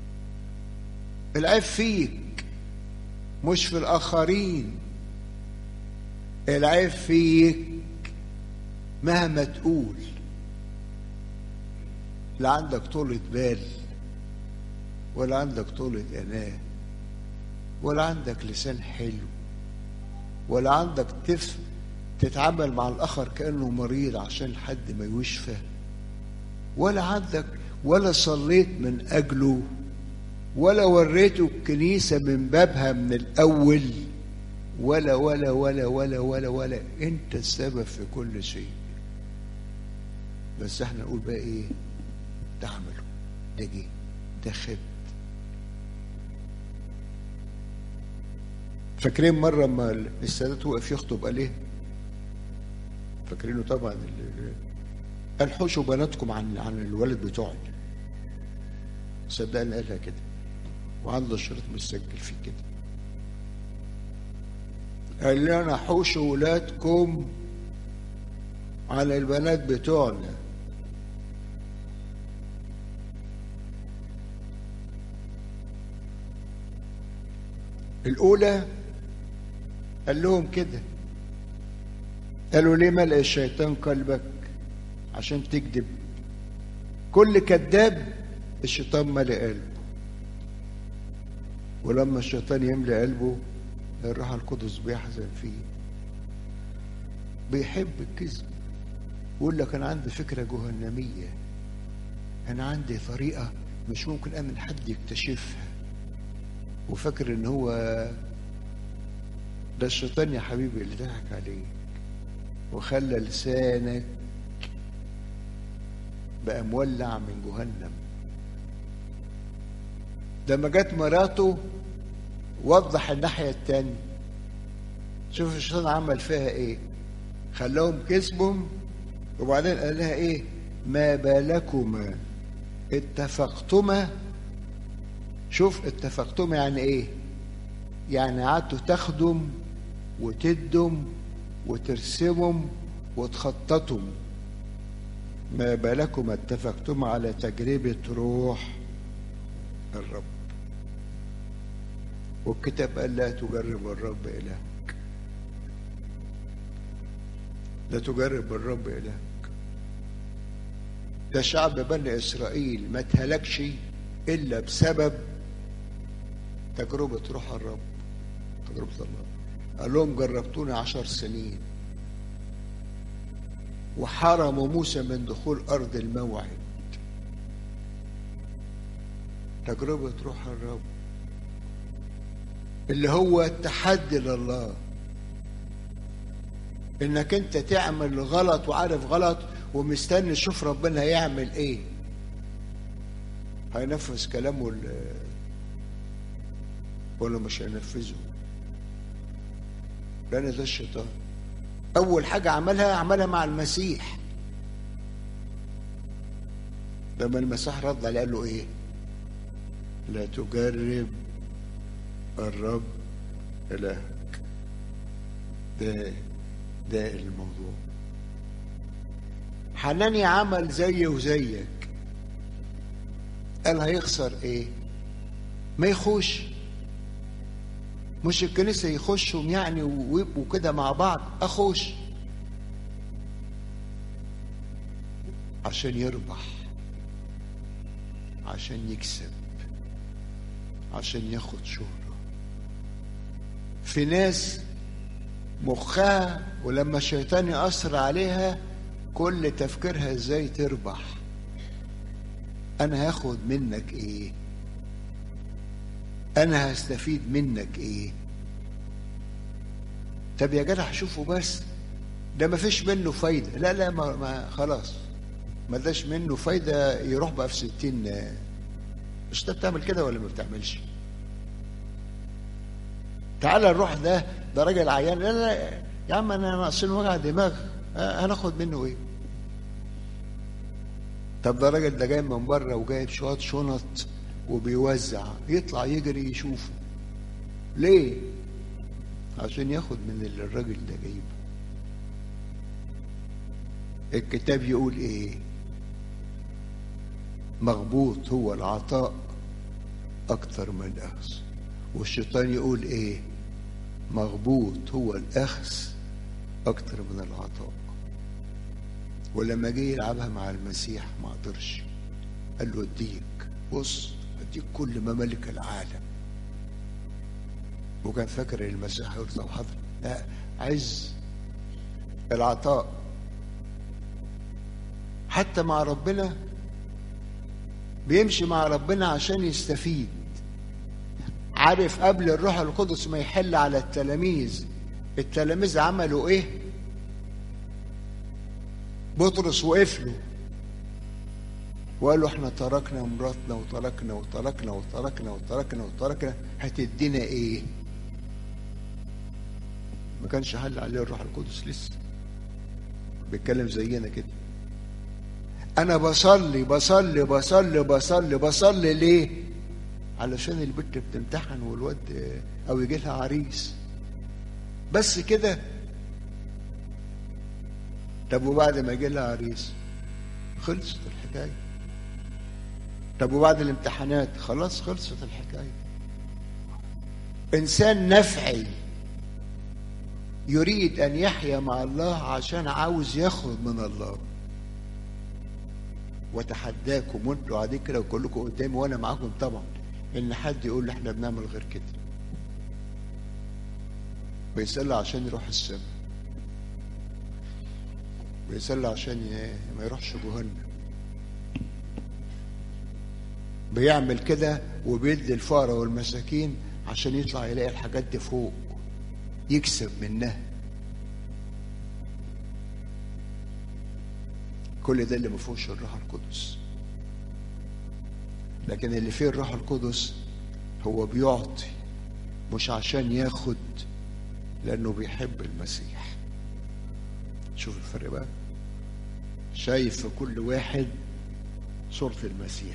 العيب فيك مش في الاخرين العيب فيك مهما تقول لا عندك طولة بال ولا عندك طولة أناة ولا عندك لسان حلو ولا عندك تف تتعامل مع الآخر كأنه مريض عشان حد ما يشفى ولا عندك ولا صليت من أجله ولا وريته الكنيسة من بابها من الأول ولا ولا ولا ولا ولا ولا أنت السبب في كل شيء بس احنا نقول بقى ايه ده عمله ده جه ده خد فاكرين مرة ما السادات وقف يخطب قال ايه فاكرينه طبعا قال حوشوا بناتكم عن عن الولد بتوعي صدقني قالها كده وعنده الشريط مسجل فيه كده قال لي انا حوشوا ولادكم على البنات بتوعنا الأولى قال لهم كده قالوا ليه ملأ الشيطان قلبك عشان تكذب كل كذاب الشيطان ملأ قلبه ولما الشيطان يملأ قلبه الروح القدس بيحزن فيه بيحب الكذب يقول لك انا عندي فكره جهنميه انا عندي طريقه مش ممكن امن حد يكتشفها وفاكر ان هو ده الشيطان يا حبيبي اللي ضحك عليك وخلى لسانك بقى مولع من جهنم لما جت مراته وضح الناحية التانية شوف الشيطان عمل فيها ايه خلاهم كذبهم وبعدين قال لها ايه ما بالكما اتفقتما شوف اتفقتما يعني ايه يعني قعدتوا تخدم وتدم وترسمم وتخططم ما بالكما اتفقتما على تجربة روح الرب والكتاب قال لا تجرب الرب إلهك لا تجرب الرب إلهك ده شعب بني إسرائيل ما اتهلكش إلا بسبب تجربة روح الرب تجربة الله قال لهم جربتوني عشر سنين وحرموا موسى من دخول أرض الموعد تجربة روح الرب اللي هو التحدي لله انك انت تعمل غلط وعارف غلط ومستني تشوف ربنا هيعمل ايه هينفذ كلامه ولا ولا مش هينفذه لان ده الشيطان اول حاجه عملها عملها مع المسيح لما المسيح رد عليه قال له ايه لا تجرب الرب إلهك ده ده الموضوع حناني عمل زي وزيك قال هيخسر ايه ما يخش مش الكنيسة يخشوا يعني ويبقوا كده مع بعض أخش عشان يربح عشان يكسب عشان ياخد شهرة في ناس مخها ولما الشيطان يأثر عليها كل تفكيرها ازاي تربح انا هاخد منك ايه انا هستفيد منك ايه طب يا جدع شوفوا بس ده ما فيش منه فايدة لا لا ما, ما خلاص ما داش منه فايدة يروح بقى في ستين مش انت بتعمل كده ولا ما بتعملش تعالى نروح ده ده راجل عيان لا لا يا عم انا ناقصين وجع دماغ هناخد منه ايه طب ده راجل ده جاي من بره وجايب شويه شنط وبيوزع يطلع يجري يشوفه ليه عشان ياخد من اللي الراجل ده جايبه الكتاب يقول ايه مغبوط هو العطاء اكتر من الاخذ والشيطان يقول ايه مغبوط هو الاخذ اكتر من العطاء ولما جه يلعبها مع المسيح ما قدرش قال له اديك بص اديك كل ممالك العالم وكان فاكر المسيح يقول طب حاضر لا عز العطاء حتى مع ربنا بيمشي مع ربنا عشان يستفيد عارف قبل الروح القدس ما يحل على التلاميذ التلاميذ عملوا ايه بطرس وقف له وقالوا احنا تركنا مراتنا وتركنا وتركنا وتركنا وتركنا وتركنا هتدينا ايه ما كانش حل عليه الروح القدس لسه بيتكلم زينا كده انا بصلي بصلي بصلي بصلي بصلي ليه علشان البنت بتمتحن والواد او يجي لها عريس بس كده طب وبعد ما يجي لها عريس خلصت الحكايه طب وبعد الامتحانات خلاص خلصت الحكايه انسان نفعي يريد ان يحيا مع الله عشان عاوز ياخد من الله وتحداكم وانتوا قاعدين كده وكلكم قدامي وانا معاكم طبعا ان حد يقول لي احنا بنعمل غير كده بيصلي عشان يروح السماء بيصلي عشان ي- ما يروحش جهنم بيعمل كده وبيدي الفقراء والمساكين عشان يطلع يلاقي الحاجات دي فوق يكسب منها كل ده اللي ما فيهوش الروح القدس لكن اللي فيه الروح القدس هو بيعطي مش عشان ياخد لانه بيحب المسيح شوف الفرق بقى شايف في كل واحد صورة المسيح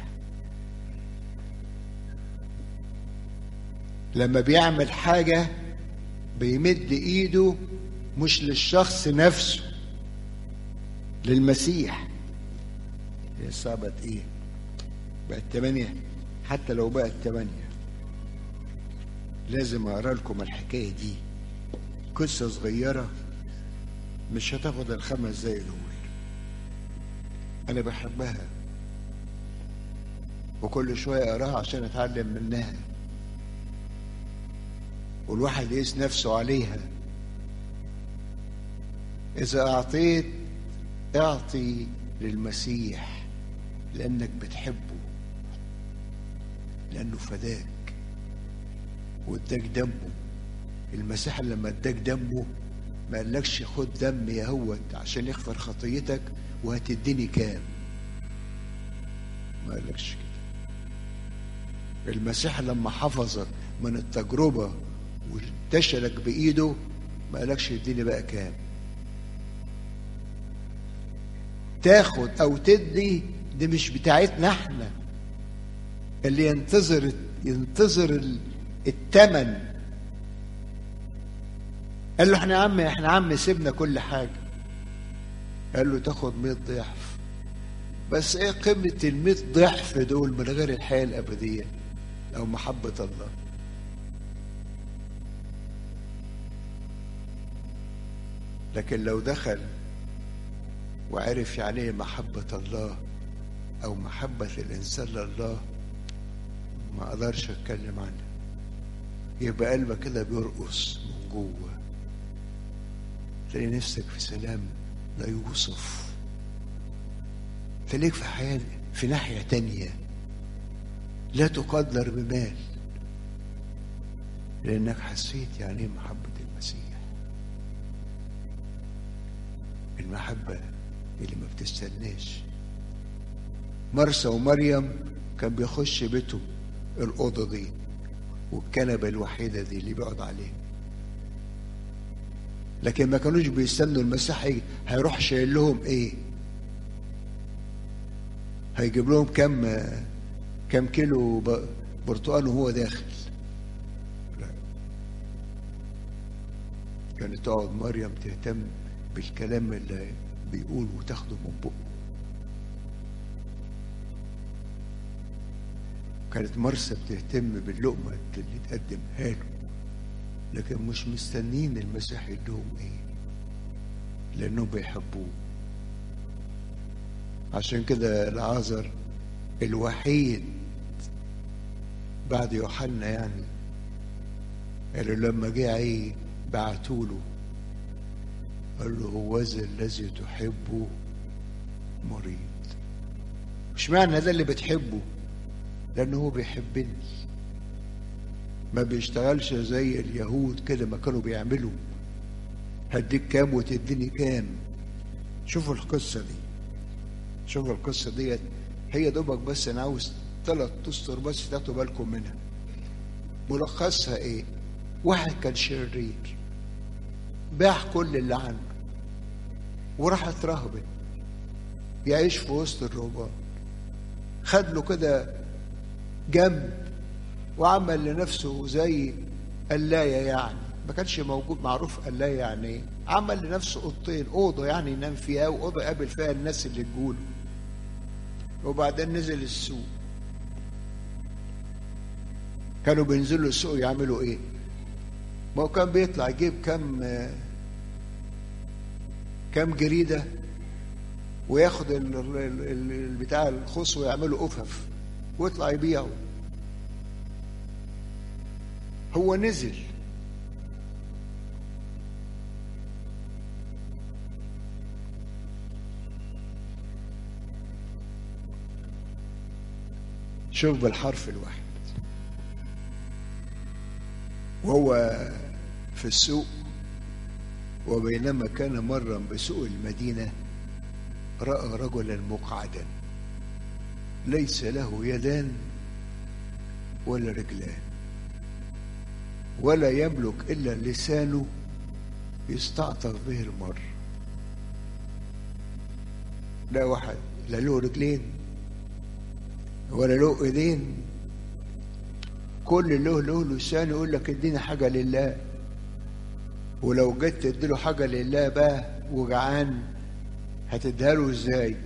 لما بيعمل حاجة بيمد ايده مش للشخص نفسه للمسيح هي الساعة بقت ايه بقت تمانية حتى لو بقت تمانية لازم اقرا لكم الحكاية دي قصة صغيرة مش هتاخد الخمس دقايق دول انا بحبها وكل شوية اقراها عشان اتعلم منها والواحد يقيس نفسه عليها إذا أعطيت اعطي للمسيح لأنك بتحبه لأنه فداك واداك دمه المسيح لما اداك دمه ما قالكش خد دم يهوت عشان يغفر خطيتك وهتديني كام ما قالكش كده المسيح لما حفظك من التجربة وانتشلك بإيده ما قالكش اديني بقى كام تاخد او تدي دي مش بتاعتنا احنا اللي ينتظر ينتظر ال- التمن قال له احنا يا عم احنا يا عم سيبنا كل حاجه قال له تاخد 100 ضعف بس ايه قيمه ال 100 ضعف دول من غير الحياه الابديه او محبه الله لكن لو دخل وعرف يعني ايه محبة الله أو محبة الإنسان لله ما أقدرش أتكلم عنها يبقى قلبك كده بيرقص من جوه تلاقي نفسك في سلام لا يوصف تلاقيك في حياة في ناحية تانية لا تقدر بمال لأنك حسيت يعني ايه محبة المسيح المحبة اللي ما بتستناش مرسى ومريم كان بيخش بيته الأوضة دي والكنبة الوحيدة دي اللي بيقعد عليها لكن ما كانوش بيستنوا المسيح يجي هيروح شايل لهم ايه هيجيب لهم كم كم كيلو ب- برتقال وهو داخل لا كانت تقعد مريم تهتم بالكلام اللي بيقول وتاخده من بقه كانت مرسى بتهتم باللقمة اللي تقدمها له لكن مش مستنين المسيح يديهم ايه لانهم بيحبوه عشان كده العازر الوحيد بعد يوحنا يعني قالوا لما جه عيه بعتوا له قال له هو ذا الذي تحبه مريض مش معنى ده اللي بتحبه لانه هو بيحبني ما بيشتغلش زي اليهود كده ما كانوا بيعملوا هديك كام وتديني كام شوفوا القصة دي شوفوا القصة ديت هي دوبك بس انا عاوز ثلاث اسطر بس تاخدوا بالكم منها ملخصها ايه واحد كان شرير باع كل اللي عنده وراح اترهبن يعيش في وسط الرهبان خد له كده جنب وعمل لنفسه زي قلاية يعني ما كانش موجود معروف قلاية يعني ايه عمل لنفسه اوضتين اوضه يعني ينام فيها واوضه يقابل فيها الناس اللي تجوله وبعدين نزل السوق كانوا بينزلوا السوق يعملوا ايه ما هو كان بيطلع يجيب كم كم جريدة وياخد ال- ال- ال- ال- بتاع الخص ويعمله أفف ويطلع يبيعه هو نزل شوف بالحرف الواحد وهو في السوق وبينما كان مرا بسوق المدينة رأى رجلا مقعدا ليس له يدان ولا رجلان ولا يملك إلا لسانه يستعطف به المر لا واحد لا له رجلين ولا له ايدين كل له له لسان يقول لك اديني حاجه لله ولو جيت تديله حاجه لله بقى وجعان هتديها له ازاي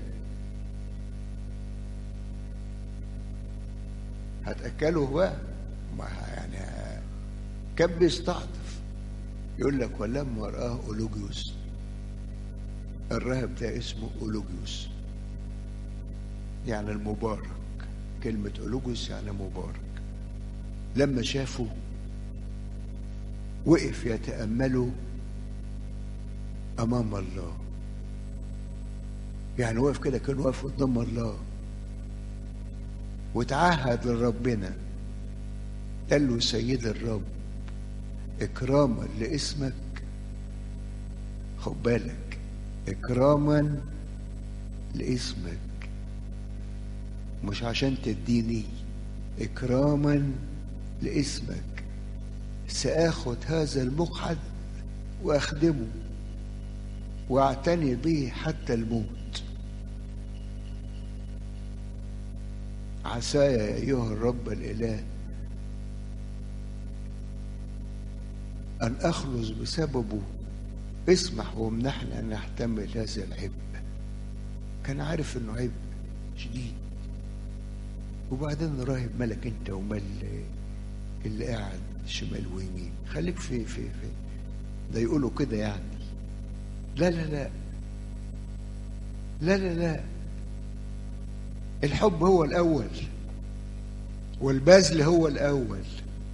هتاكله بقى ما يعني كان بيستعطف يقول لك ولما رآه أولوجيوس الراهب ده اسمه أولوجيوس يعني المبارك كلمة أولوجيوس يعني مبارك لما شافه وقف يتأمله أمام الله يعني وقف كده كان واقف قدام الله وتعهد لربنا قال له سيد الرب إكراما لاسمك خد بالك إكراما لاسمك مش عشان تديني إكراما لاسمك سآخذ هذا المقعد وأخدمه وأعتني به حتى الموت عساي أيها الرب الإله أن أخلص بسببه اسمح وامنحنا أن نحتمل هذا العبء كان عارف إنه عبء شديد وبعدين راهب ملك أنت ومال اللي قاعد شمال ويمين خليك في في في ده يقولوا كده يعني لا لا لا لا لا لا الحب هو الأول والبذل هو الأول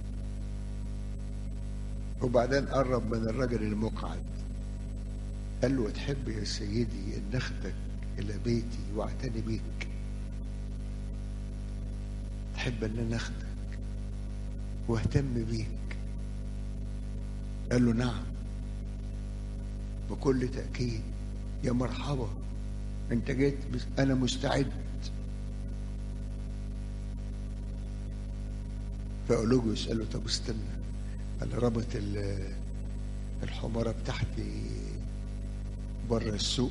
وبعدين قرب من الرجل المقعد قال له تحب يا سيدي ان اخدك الى بيتي واعتني بيك تحب ان انا اخدك واهتم بيك قال له نعم بكل تأكيد يا مرحبا انت جيت بس انا مستعد فأولوجوس قال له طب استنى انا ربط ال- الحمارة بتاعتي بره السوق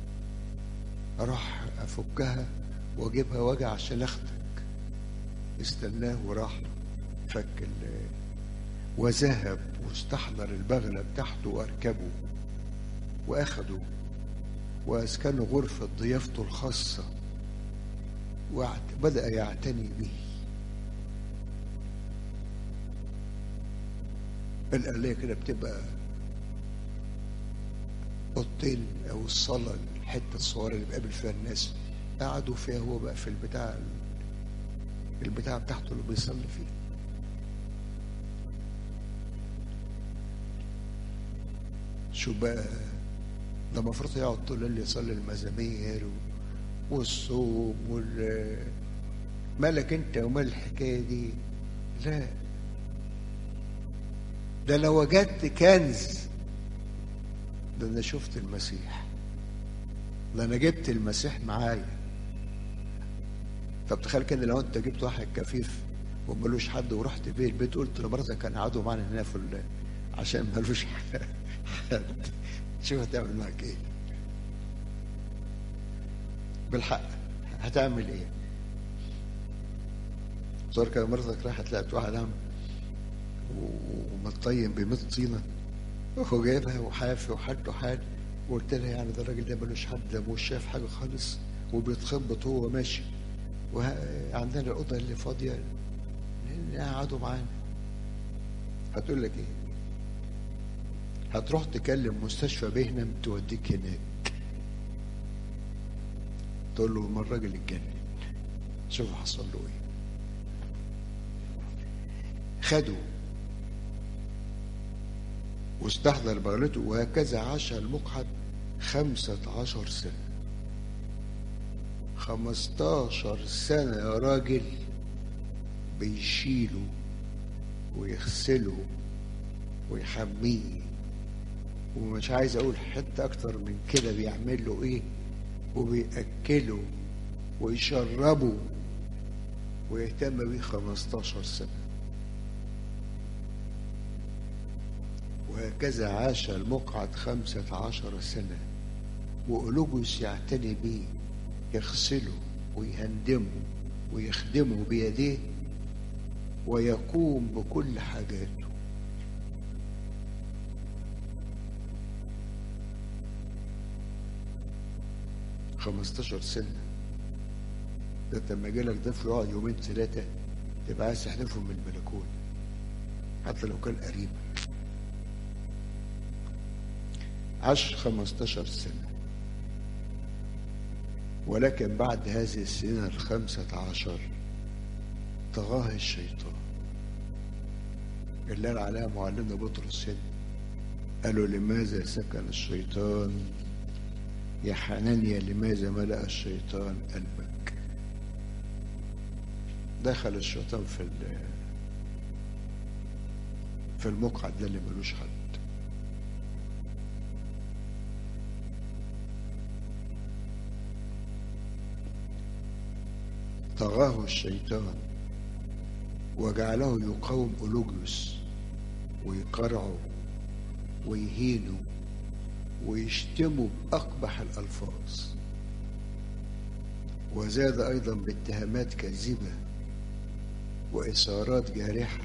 اروح افكها واجيبها واجي عشان اخدك استناه وراح فك ال وذهب واستحضر البغلة بتاعته واركبه واخده واسكنه غرفة ضيافته الخاصة وبدأ يعتني به الآلية كده بتبقى أوضتين أو الصالة الحتة الصغيرة اللي بيقابل فيها الناس قعدوا فيها هو بقى في البتاع البتاع بتاعته اللي بيصلي فيه شو بقى ده المفروض يقعد طول الليل يصلي المزامير و- والصوم وال مالك انت ومال الحكايه دي لا ده لو وجدت كنز ده انا شفت المسيح ده انا جبت المسيح معايا طب تخيل كده لو انت جبت واحد كفيف ومالوش حد ورحت بيه البيت قلت لمراتك كان قعدوا معانا هنا في ال- عشان مالوش حد شوف هتعمل معاك ايه بالحق هتعمل ايه صار كده مرتك راحت لقت واحد عم ومتطين ب 100 طينه وهو جايبها وحافي وحالته حال وقلت لها يعني ده الراجل ده ملوش حد ده مش شايف حاجه خالص وبيتخبط هو ماشي وعندنا الاوضه اللي فاضيه قعدوا معانا هتقول لك ايه؟ هتروح تكلم مستشفى بهنم توديك هناك تقول له ما الراجل اتجنن شوف حصل له ايه خده واستحضر بغلته وهكذا عاش المقعد خمسة عشر سنة خمستاشر سنة يا راجل بيشيله ويغسله ويحميه ومش عايز اقول حتى اكتر من كده بيعمل له ايه وبيأكله ويشربه ويهتم بيه 15 سنة وهكذا عاش المقعد خمسة عشر سنة وأولوجوس يعتني بيه يغسله ويهندمه ويخدمه بيديه ويقوم بكل حاجاته خمستاشر سنة ده انت لما يجيلك ضيف يقعد يومين ثلاثة تبقى عايز تحذفه من البلكونة حتى لو كان قريب عاش خمستاشر سنة ولكن بعد هذه السنة الخمسة عشر طغاه الشيطان اللي قال عليها معلمنا بطرس هنا قالوا لماذا سكن الشيطان يا حنانيا لماذا ملأ الشيطان قلبك دخل الشيطان في في المقعد ده اللي ملوش حد طغاه الشيطان وجعله يقاوم أولوجيوس ويقرعه ويهينه ويشتمه بأقبح الألفاظ وزاد أيضا باتهامات كاذبة وإثارات جارحة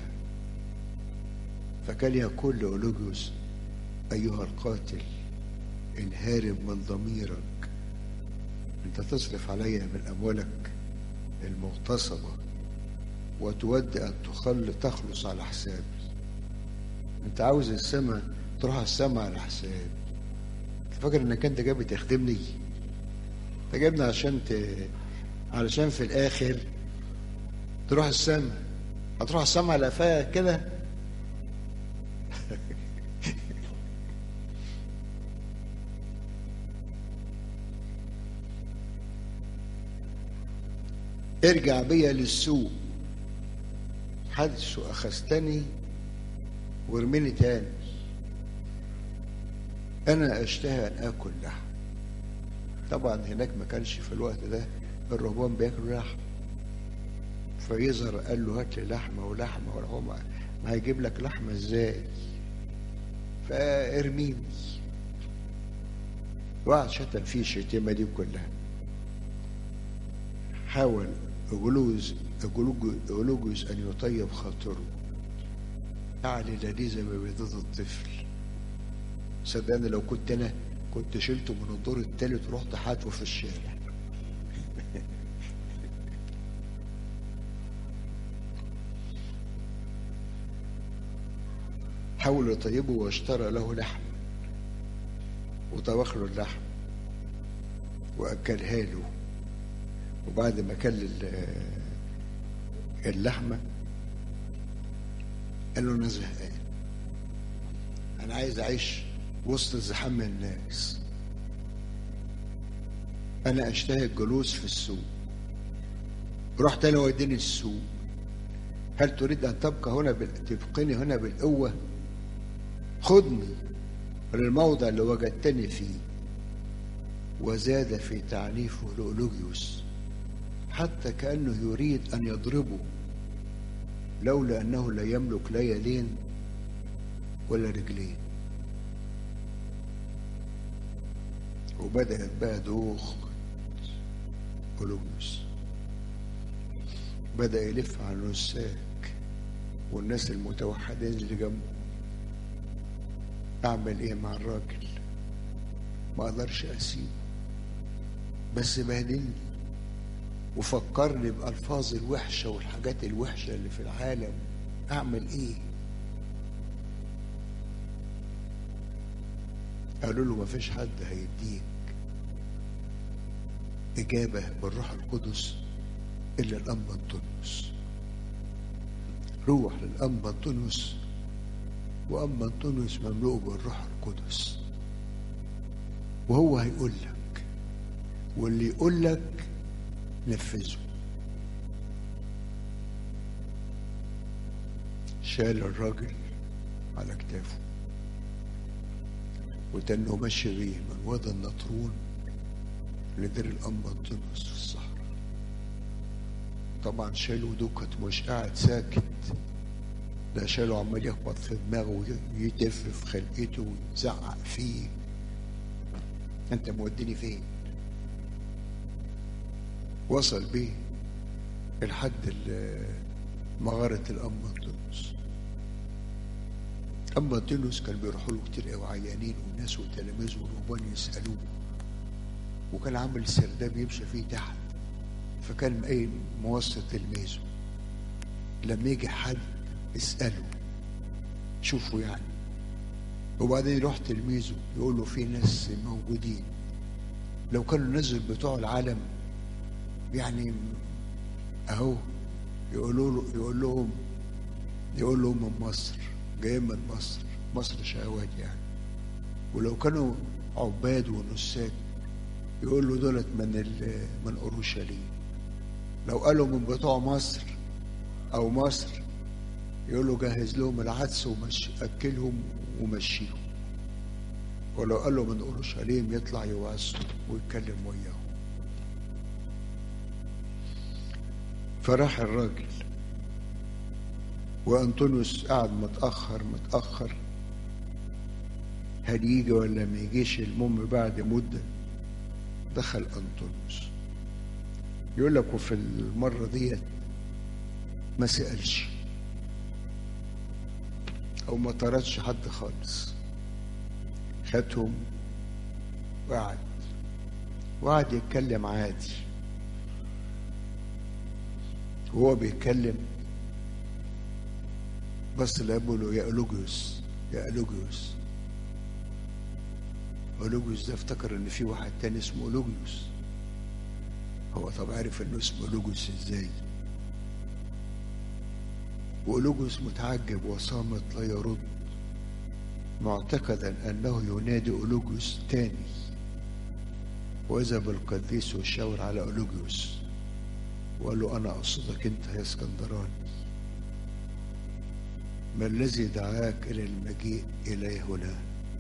فكان يقول لأولوجيوس أيها القاتل الهارب من ضميرك أنت تصرف علي من أموالك المغتصبة وتودي أن تخل تخلص على حسابي أنت عاوز السماء تروح السماء على حسابي فاكر انك انت جاي بتخدمني انت جايبني عشان ت... علشان في الاخر تروح السما هتروح السما على قفاك كده ارجع بيا للسوق حدث اخذتني وارميني تاني انا اشتهي ان اكل لحم طبعا هناك ما كانش في الوقت ده الرهبان بياكلوا لحم فيظهر قال له هات لي لحمه ولحمه ولا هو ما هيجيب لك لحمه ازاي فارميني وقعد شتم فيه الشتيمه دي كلها حاول أجلوز أجلوجوس أن يطيب خاطره أعلى لذيذة ببيضة الطفل صدقني لو كنت انا كنت شلته من الدور الثالث ورحت حاتفه في الشارع حاول يطيبه واشترى له لحم وطبخ له اللحم واكلها له وبعد ما كل اللحمه قال له انا زهقان انا عايز اعيش وسط زحام الناس انا اشتهي الجلوس في السوق رحت انا وديني السوق هل تريد ان تبقى هنا بال... تبقني هنا بالقوه خذني للموضع اللي وجدتني فيه وزاد في تعنيفه لأولوجيوس حتى كأنه يريد أن يضربه لولا أنه لا يملك لا يدين ولا رجلين وبدأت بقى دوخ أولوجيوس بدأ يلف على النساك والناس المتوحدين اللي جنبه أعمل إيه مع الراجل ما أقدرش أسيبه بس بهدلني وفكرني بألفاظ الوحشة والحاجات الوحشة اللي في العالم أعمل إيه قالوا له ما فيش حد هيديك إجابة بالروح القدس إلا الأنبا أنطونيوس روح للأنبا أنطونيوس وأما أنطونيوس مملوء بالروح القدس وهو هيقول لك واللي يقول لك نفذه شال الراجل على كتافه وتنه ماشي بيه من وادي النطرون لدير الأنبا أنطونيوس في الصحراء طبعا شاله دوكت مش قاعد ساكت ده شاله عمال يخبط في دماغه ويتف في خلقته ويزعق فيه انت موديني فين وصل بيه لحد مغارة الأنبا أنطونيوس أما أنطونيوس كان بيروحوا له كتير قوي عيانين وناس وتلاميذ ورهبان يسألوه وكان عامل سرداب يمشي فيه تحت فكان ايه موصي تلميذه لما يجي حد اسأله شوفوا يعني وبعدين يروح تلميذه يقول له في ناس موجودين لو كانوا نزل بتوع العالم يعني اهو يقولوا له يقول لهم يقول لهم من مصر جايين من مصر مصر شهوات يعني ولو كانوا عباد ونساك يقول له دولت من من اورشليم لو قالوا من بتوع مصر او مصر يقول له جهز لهم العدس ومشي اكلهم ومشيهم ولو قال له من اورشليم يطلع يوعظهم ويتكلم وياهم فراح الراجل وانطونيوس قعد متاخر متاخر هل يجي ولا ما يجيش المهم بعد مده دخل انطونيوس يقول لك وفي المره ديت ما سالش او ما طردش حد خالص خدهم وقعد وقعد يتكلم عادي وهو بيتكلم بس لابو له يا ألوجيوس يا ألوجيوس ألوجيوس ده افتكر ان في واحد تاني اسمه ألوجيوس هو طب عارف انه اسمه ألوجيوس ازاي وألوجيوس متعجب وصامت لا يرد معتقدا انه ينادي ألوجيوس تاني وإذا بالقديس والشاور على ألوجيوس وقال له أنا أقصدك أنت يا اسكندراني ما الذي دعاك إلى المجيء إلي هنا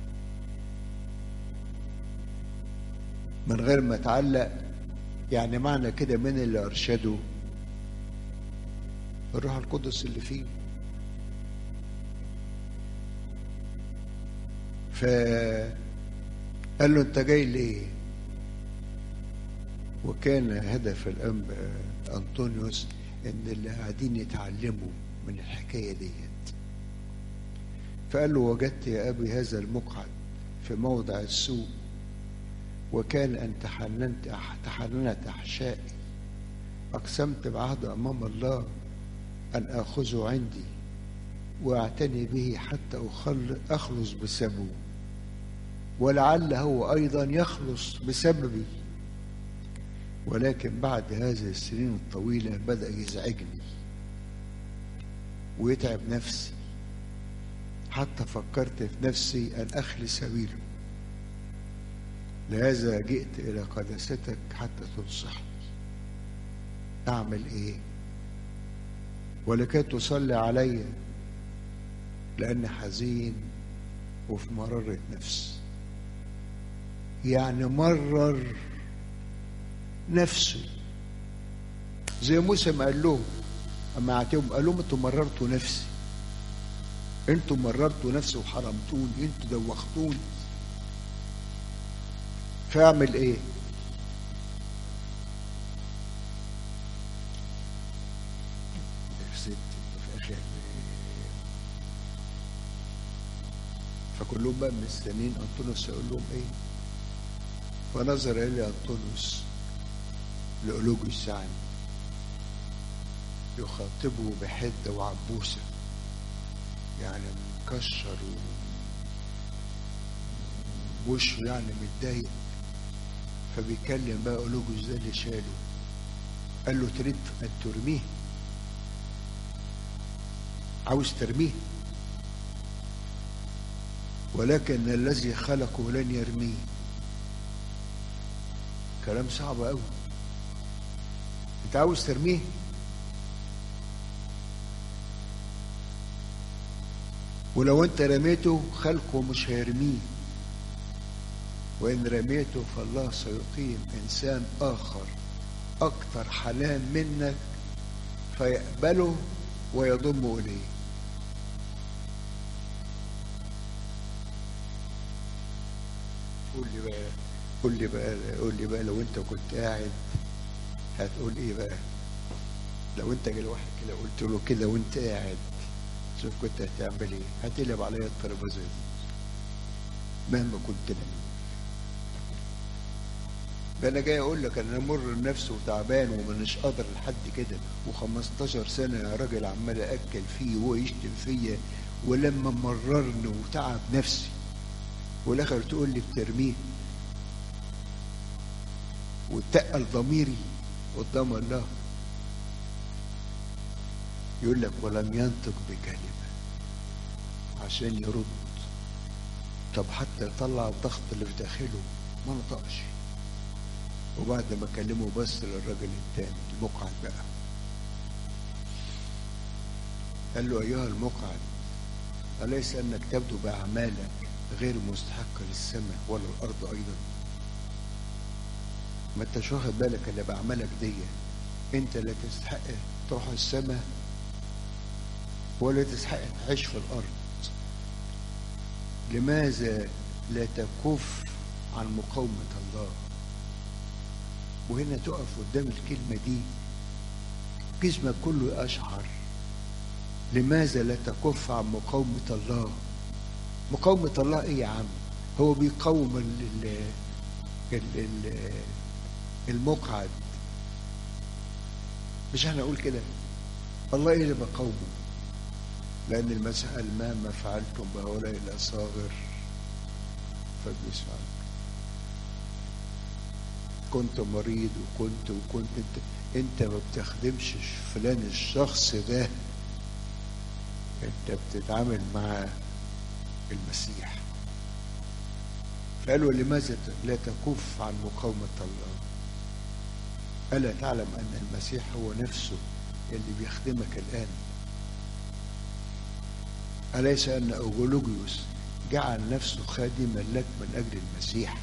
من غير ما تعلق يعني معنى كده من اللي أرشده الروح القدس اللي فيه فقال له انت جاي ليه وكان هدف الأنبا أنطونيوس إن اللي قاعدين يتعلموا من الحكاية ديت فقال له وجدت يا أبي هذا المقعد في موضع السوء وكان أن تحننت تحننت أحشائي أقسمت بعهد أمام الله أن آخذه عندي وأعتني به حتى أخلص بسببه ولعل هو أيضا يخلص بسببي ولكن بعد هذه السنين الطويلة بدأ يزعجني ويتعب نفسي حتى فكرت في نفسي أن أخلي سبيله لهذا جئت إلى قداستك حتى تنصحني أعمل إيه ولكي تصلي علي لأني حزين وفي مرارة نفس يعني مرر نفسه زي موسى ما قال لهم اما اعتهم قال لهم انتوا مررتوا نفسي انتوا مررتوا نفسي وحرمتوني انتوا دوختوني فاعمل ايه ست في اخر فكلهم بقى مستنيين انطونيوس يقول لهم ايه فنظر الي انطونيوس لألوجيوس يعني يخاطبه بحدة وعبوسة يعني مكشر و... وشه يعني متضايق فبيكلم بقى أولوجوس ده اللي شاله قال له تريد أن ترميه عاوز ترميه ولكن الذي خلقه لن يرميه كلام صعب قوي انت عاوز ترميه ولو انت رميته خلقه مش هيرميه وان رميته فالله سيقيم انسان اخر اكثر حنان منك فيقبله ويضم اليه قول لي بقى قول لي بقى قول لي بقى لو انت كنت قاعد هتقول ايه بقى لو انت جه لواحد كده قلت له كده وانت قاعد شوف كنت هتعمل ايه هتقلب عليا الترابيزه دي مهما كنت نايم ده انا جاي اقول لك انا مر نفسي وتعبان ومانيش قادر لحد كده و15 سنه يا راجل عمال اكل فيه وهو يشتم فيا ولما مررني وتعب نفسي والاخر تقول لي بترميه وتقل ضميري قدام الله يقول لك ولم ينطق بكلمة عشان يرد طب حتى يطلع الضغط اللي في داخله ما نطقش وبعد ما كلمه بس للراجل التاني المقعد بقى قال له أيها المقعد أليس أنك تبدو بأعمالك غير مستحقة للسماء ولا الأرض أيضا ما انتش واخد بالك اللي بعملك دي انت لا تستحق تروح السماء ولا تستحق تعيش في الارض لماذا لا تكف عن مقاومة الله وهنا تقف قدام الكلمة دي جسمك كله أشعر لماذا لا تكف عن مقاومة الله مقاومة الله ايه يا عم هو بيقاوم ال ال ال المقعد مش احنا نقول كده الله ايه اللي بقاومه لان المسيح قال مهما فعلتم بهؤلاء الاصاغر فبيسمعك كنت مريض وكنت وكنت انت انت ما بتخدمش فلان الشخص ده انت بتتعامل مع المسيح فقالوا لماذا لا تكف عن مقاومة الله ألا تعلم أن المسيح هو نفسه اللي بيخدمك الآن أليس أن أوغولوجيوس جعل نفسه خادما لك من أجل المسيح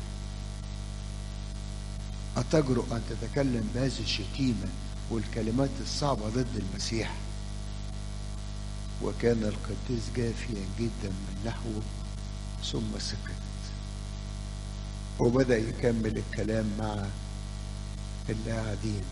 أتجرؤ أن تتكلم بهذه الشتيمة والكلمات الصعبة ضد المسيح وكان القديس جافيا جدا من نحوه ثم سكت وبدأ يكمل الكلام مع اللي قاعدين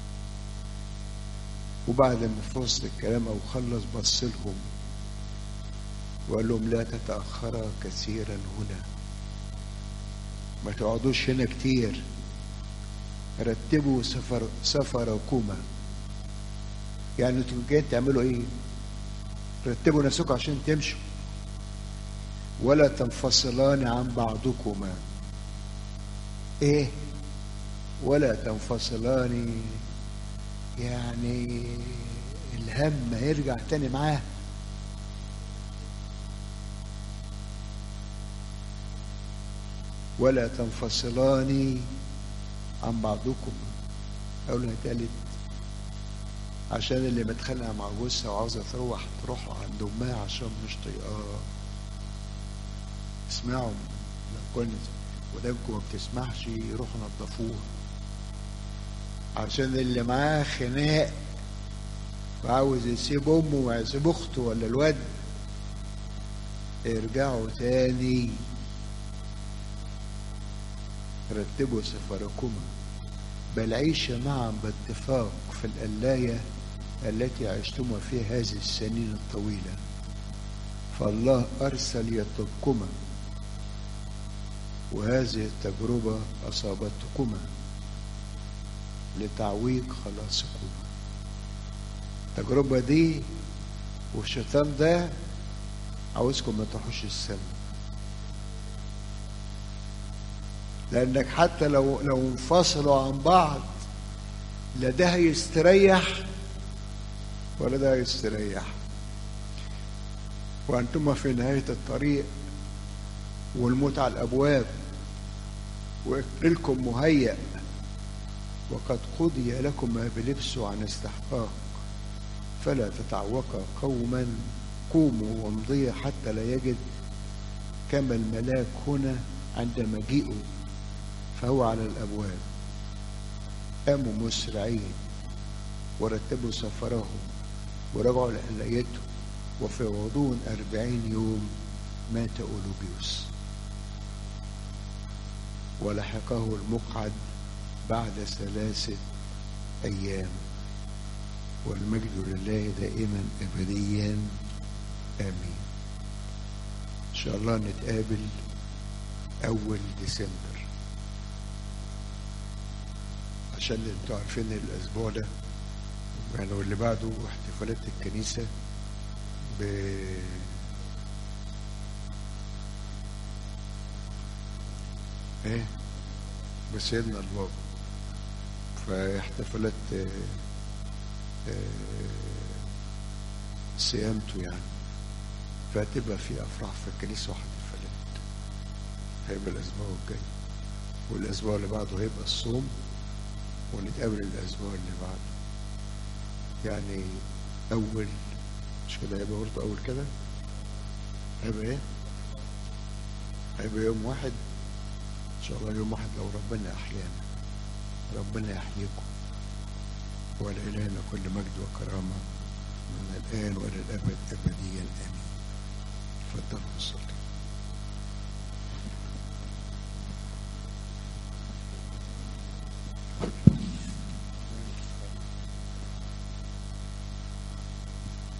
وبعد ما في وسط الكلام او خلص بص لهم وقال لهم لا تتأخرا كثيرا هنا ما تقعدوش هنا كتير رتبوا سفر سفركما يعني انتوا جايين تعملوا ايه؟ رتبوا نفسكم عشان تمشوا ولا تنفصلان عن بعضكما ايه ولا تنفصلان يعني الهم هيرجع تاني معاه ولا تنفصلان عن بعضكم أولها تالت عشان اللي متخانقة مع جوزها وعاوزة تروح تروح عند أمها عشان مش طايقاه اسمعوا لو كنت ودانكم ما بتسمعش روحوا نظفوها عشان اللي معاه خناق وعاوز يسيب امه ويسيب اخته ولا الواد ارجعوا تاني رتبوا سفركما بل عيش معا باتفاق في القلاية التي عشتما فيها هذه السنين الطويلة فالله أرسل يطلبكما وهذه التجربة أصابتكما لتعويق خلاصكما التجربة دي والشيطان ده عاوزكم ما تروحوش السما لانك حتى لو لو انفصلوا عن بعض لا ده هيستريح ولا ده هيستريح وانتم في نهايه الطريق والموت على الابواب واكلكم مهيأ وقد قضي لكم ما بلبسوا عن استحقاق فلا تتعوقا قوما قوموا وامضيا حتى لا يجد كما الملاك هنا عند مجيئه فهو على الابواب قاموا مسرعين ورتبوا سفرهم ورجعوا لقلايته وفي غضون أربعين يوم مات أولوبيوس ولحقه المقعد بعد ثلاثة أيام والمجد لله دائما أبديا آمين إن شاء الله نتقابل أول ديسمبر عشان انتوا عارفين الأسبوع ده يعني واللي بعده احتفالات الكنيسة ب ايه بسيدنا البابا فاحتفالات آه، آه، صيامته يعني فهتبقى في افراح في الكنيسه واحتفالات هيبقى الاسبوع الجاي والاسبوع اللي بعده هيبقى الصوم ونتقابل الاسبوع اللي بعده يعني اول مش كده هيبقى برضه اول كده هيبقى ايه هيبقى يوم واحد ان شاء الله يوم واحد لو ربنا احيانا ربنا يحييكم ولإلهنا كل مجد وكرامة من الآن وإلى الأبد أبديا آمين تفضلوا الصلاة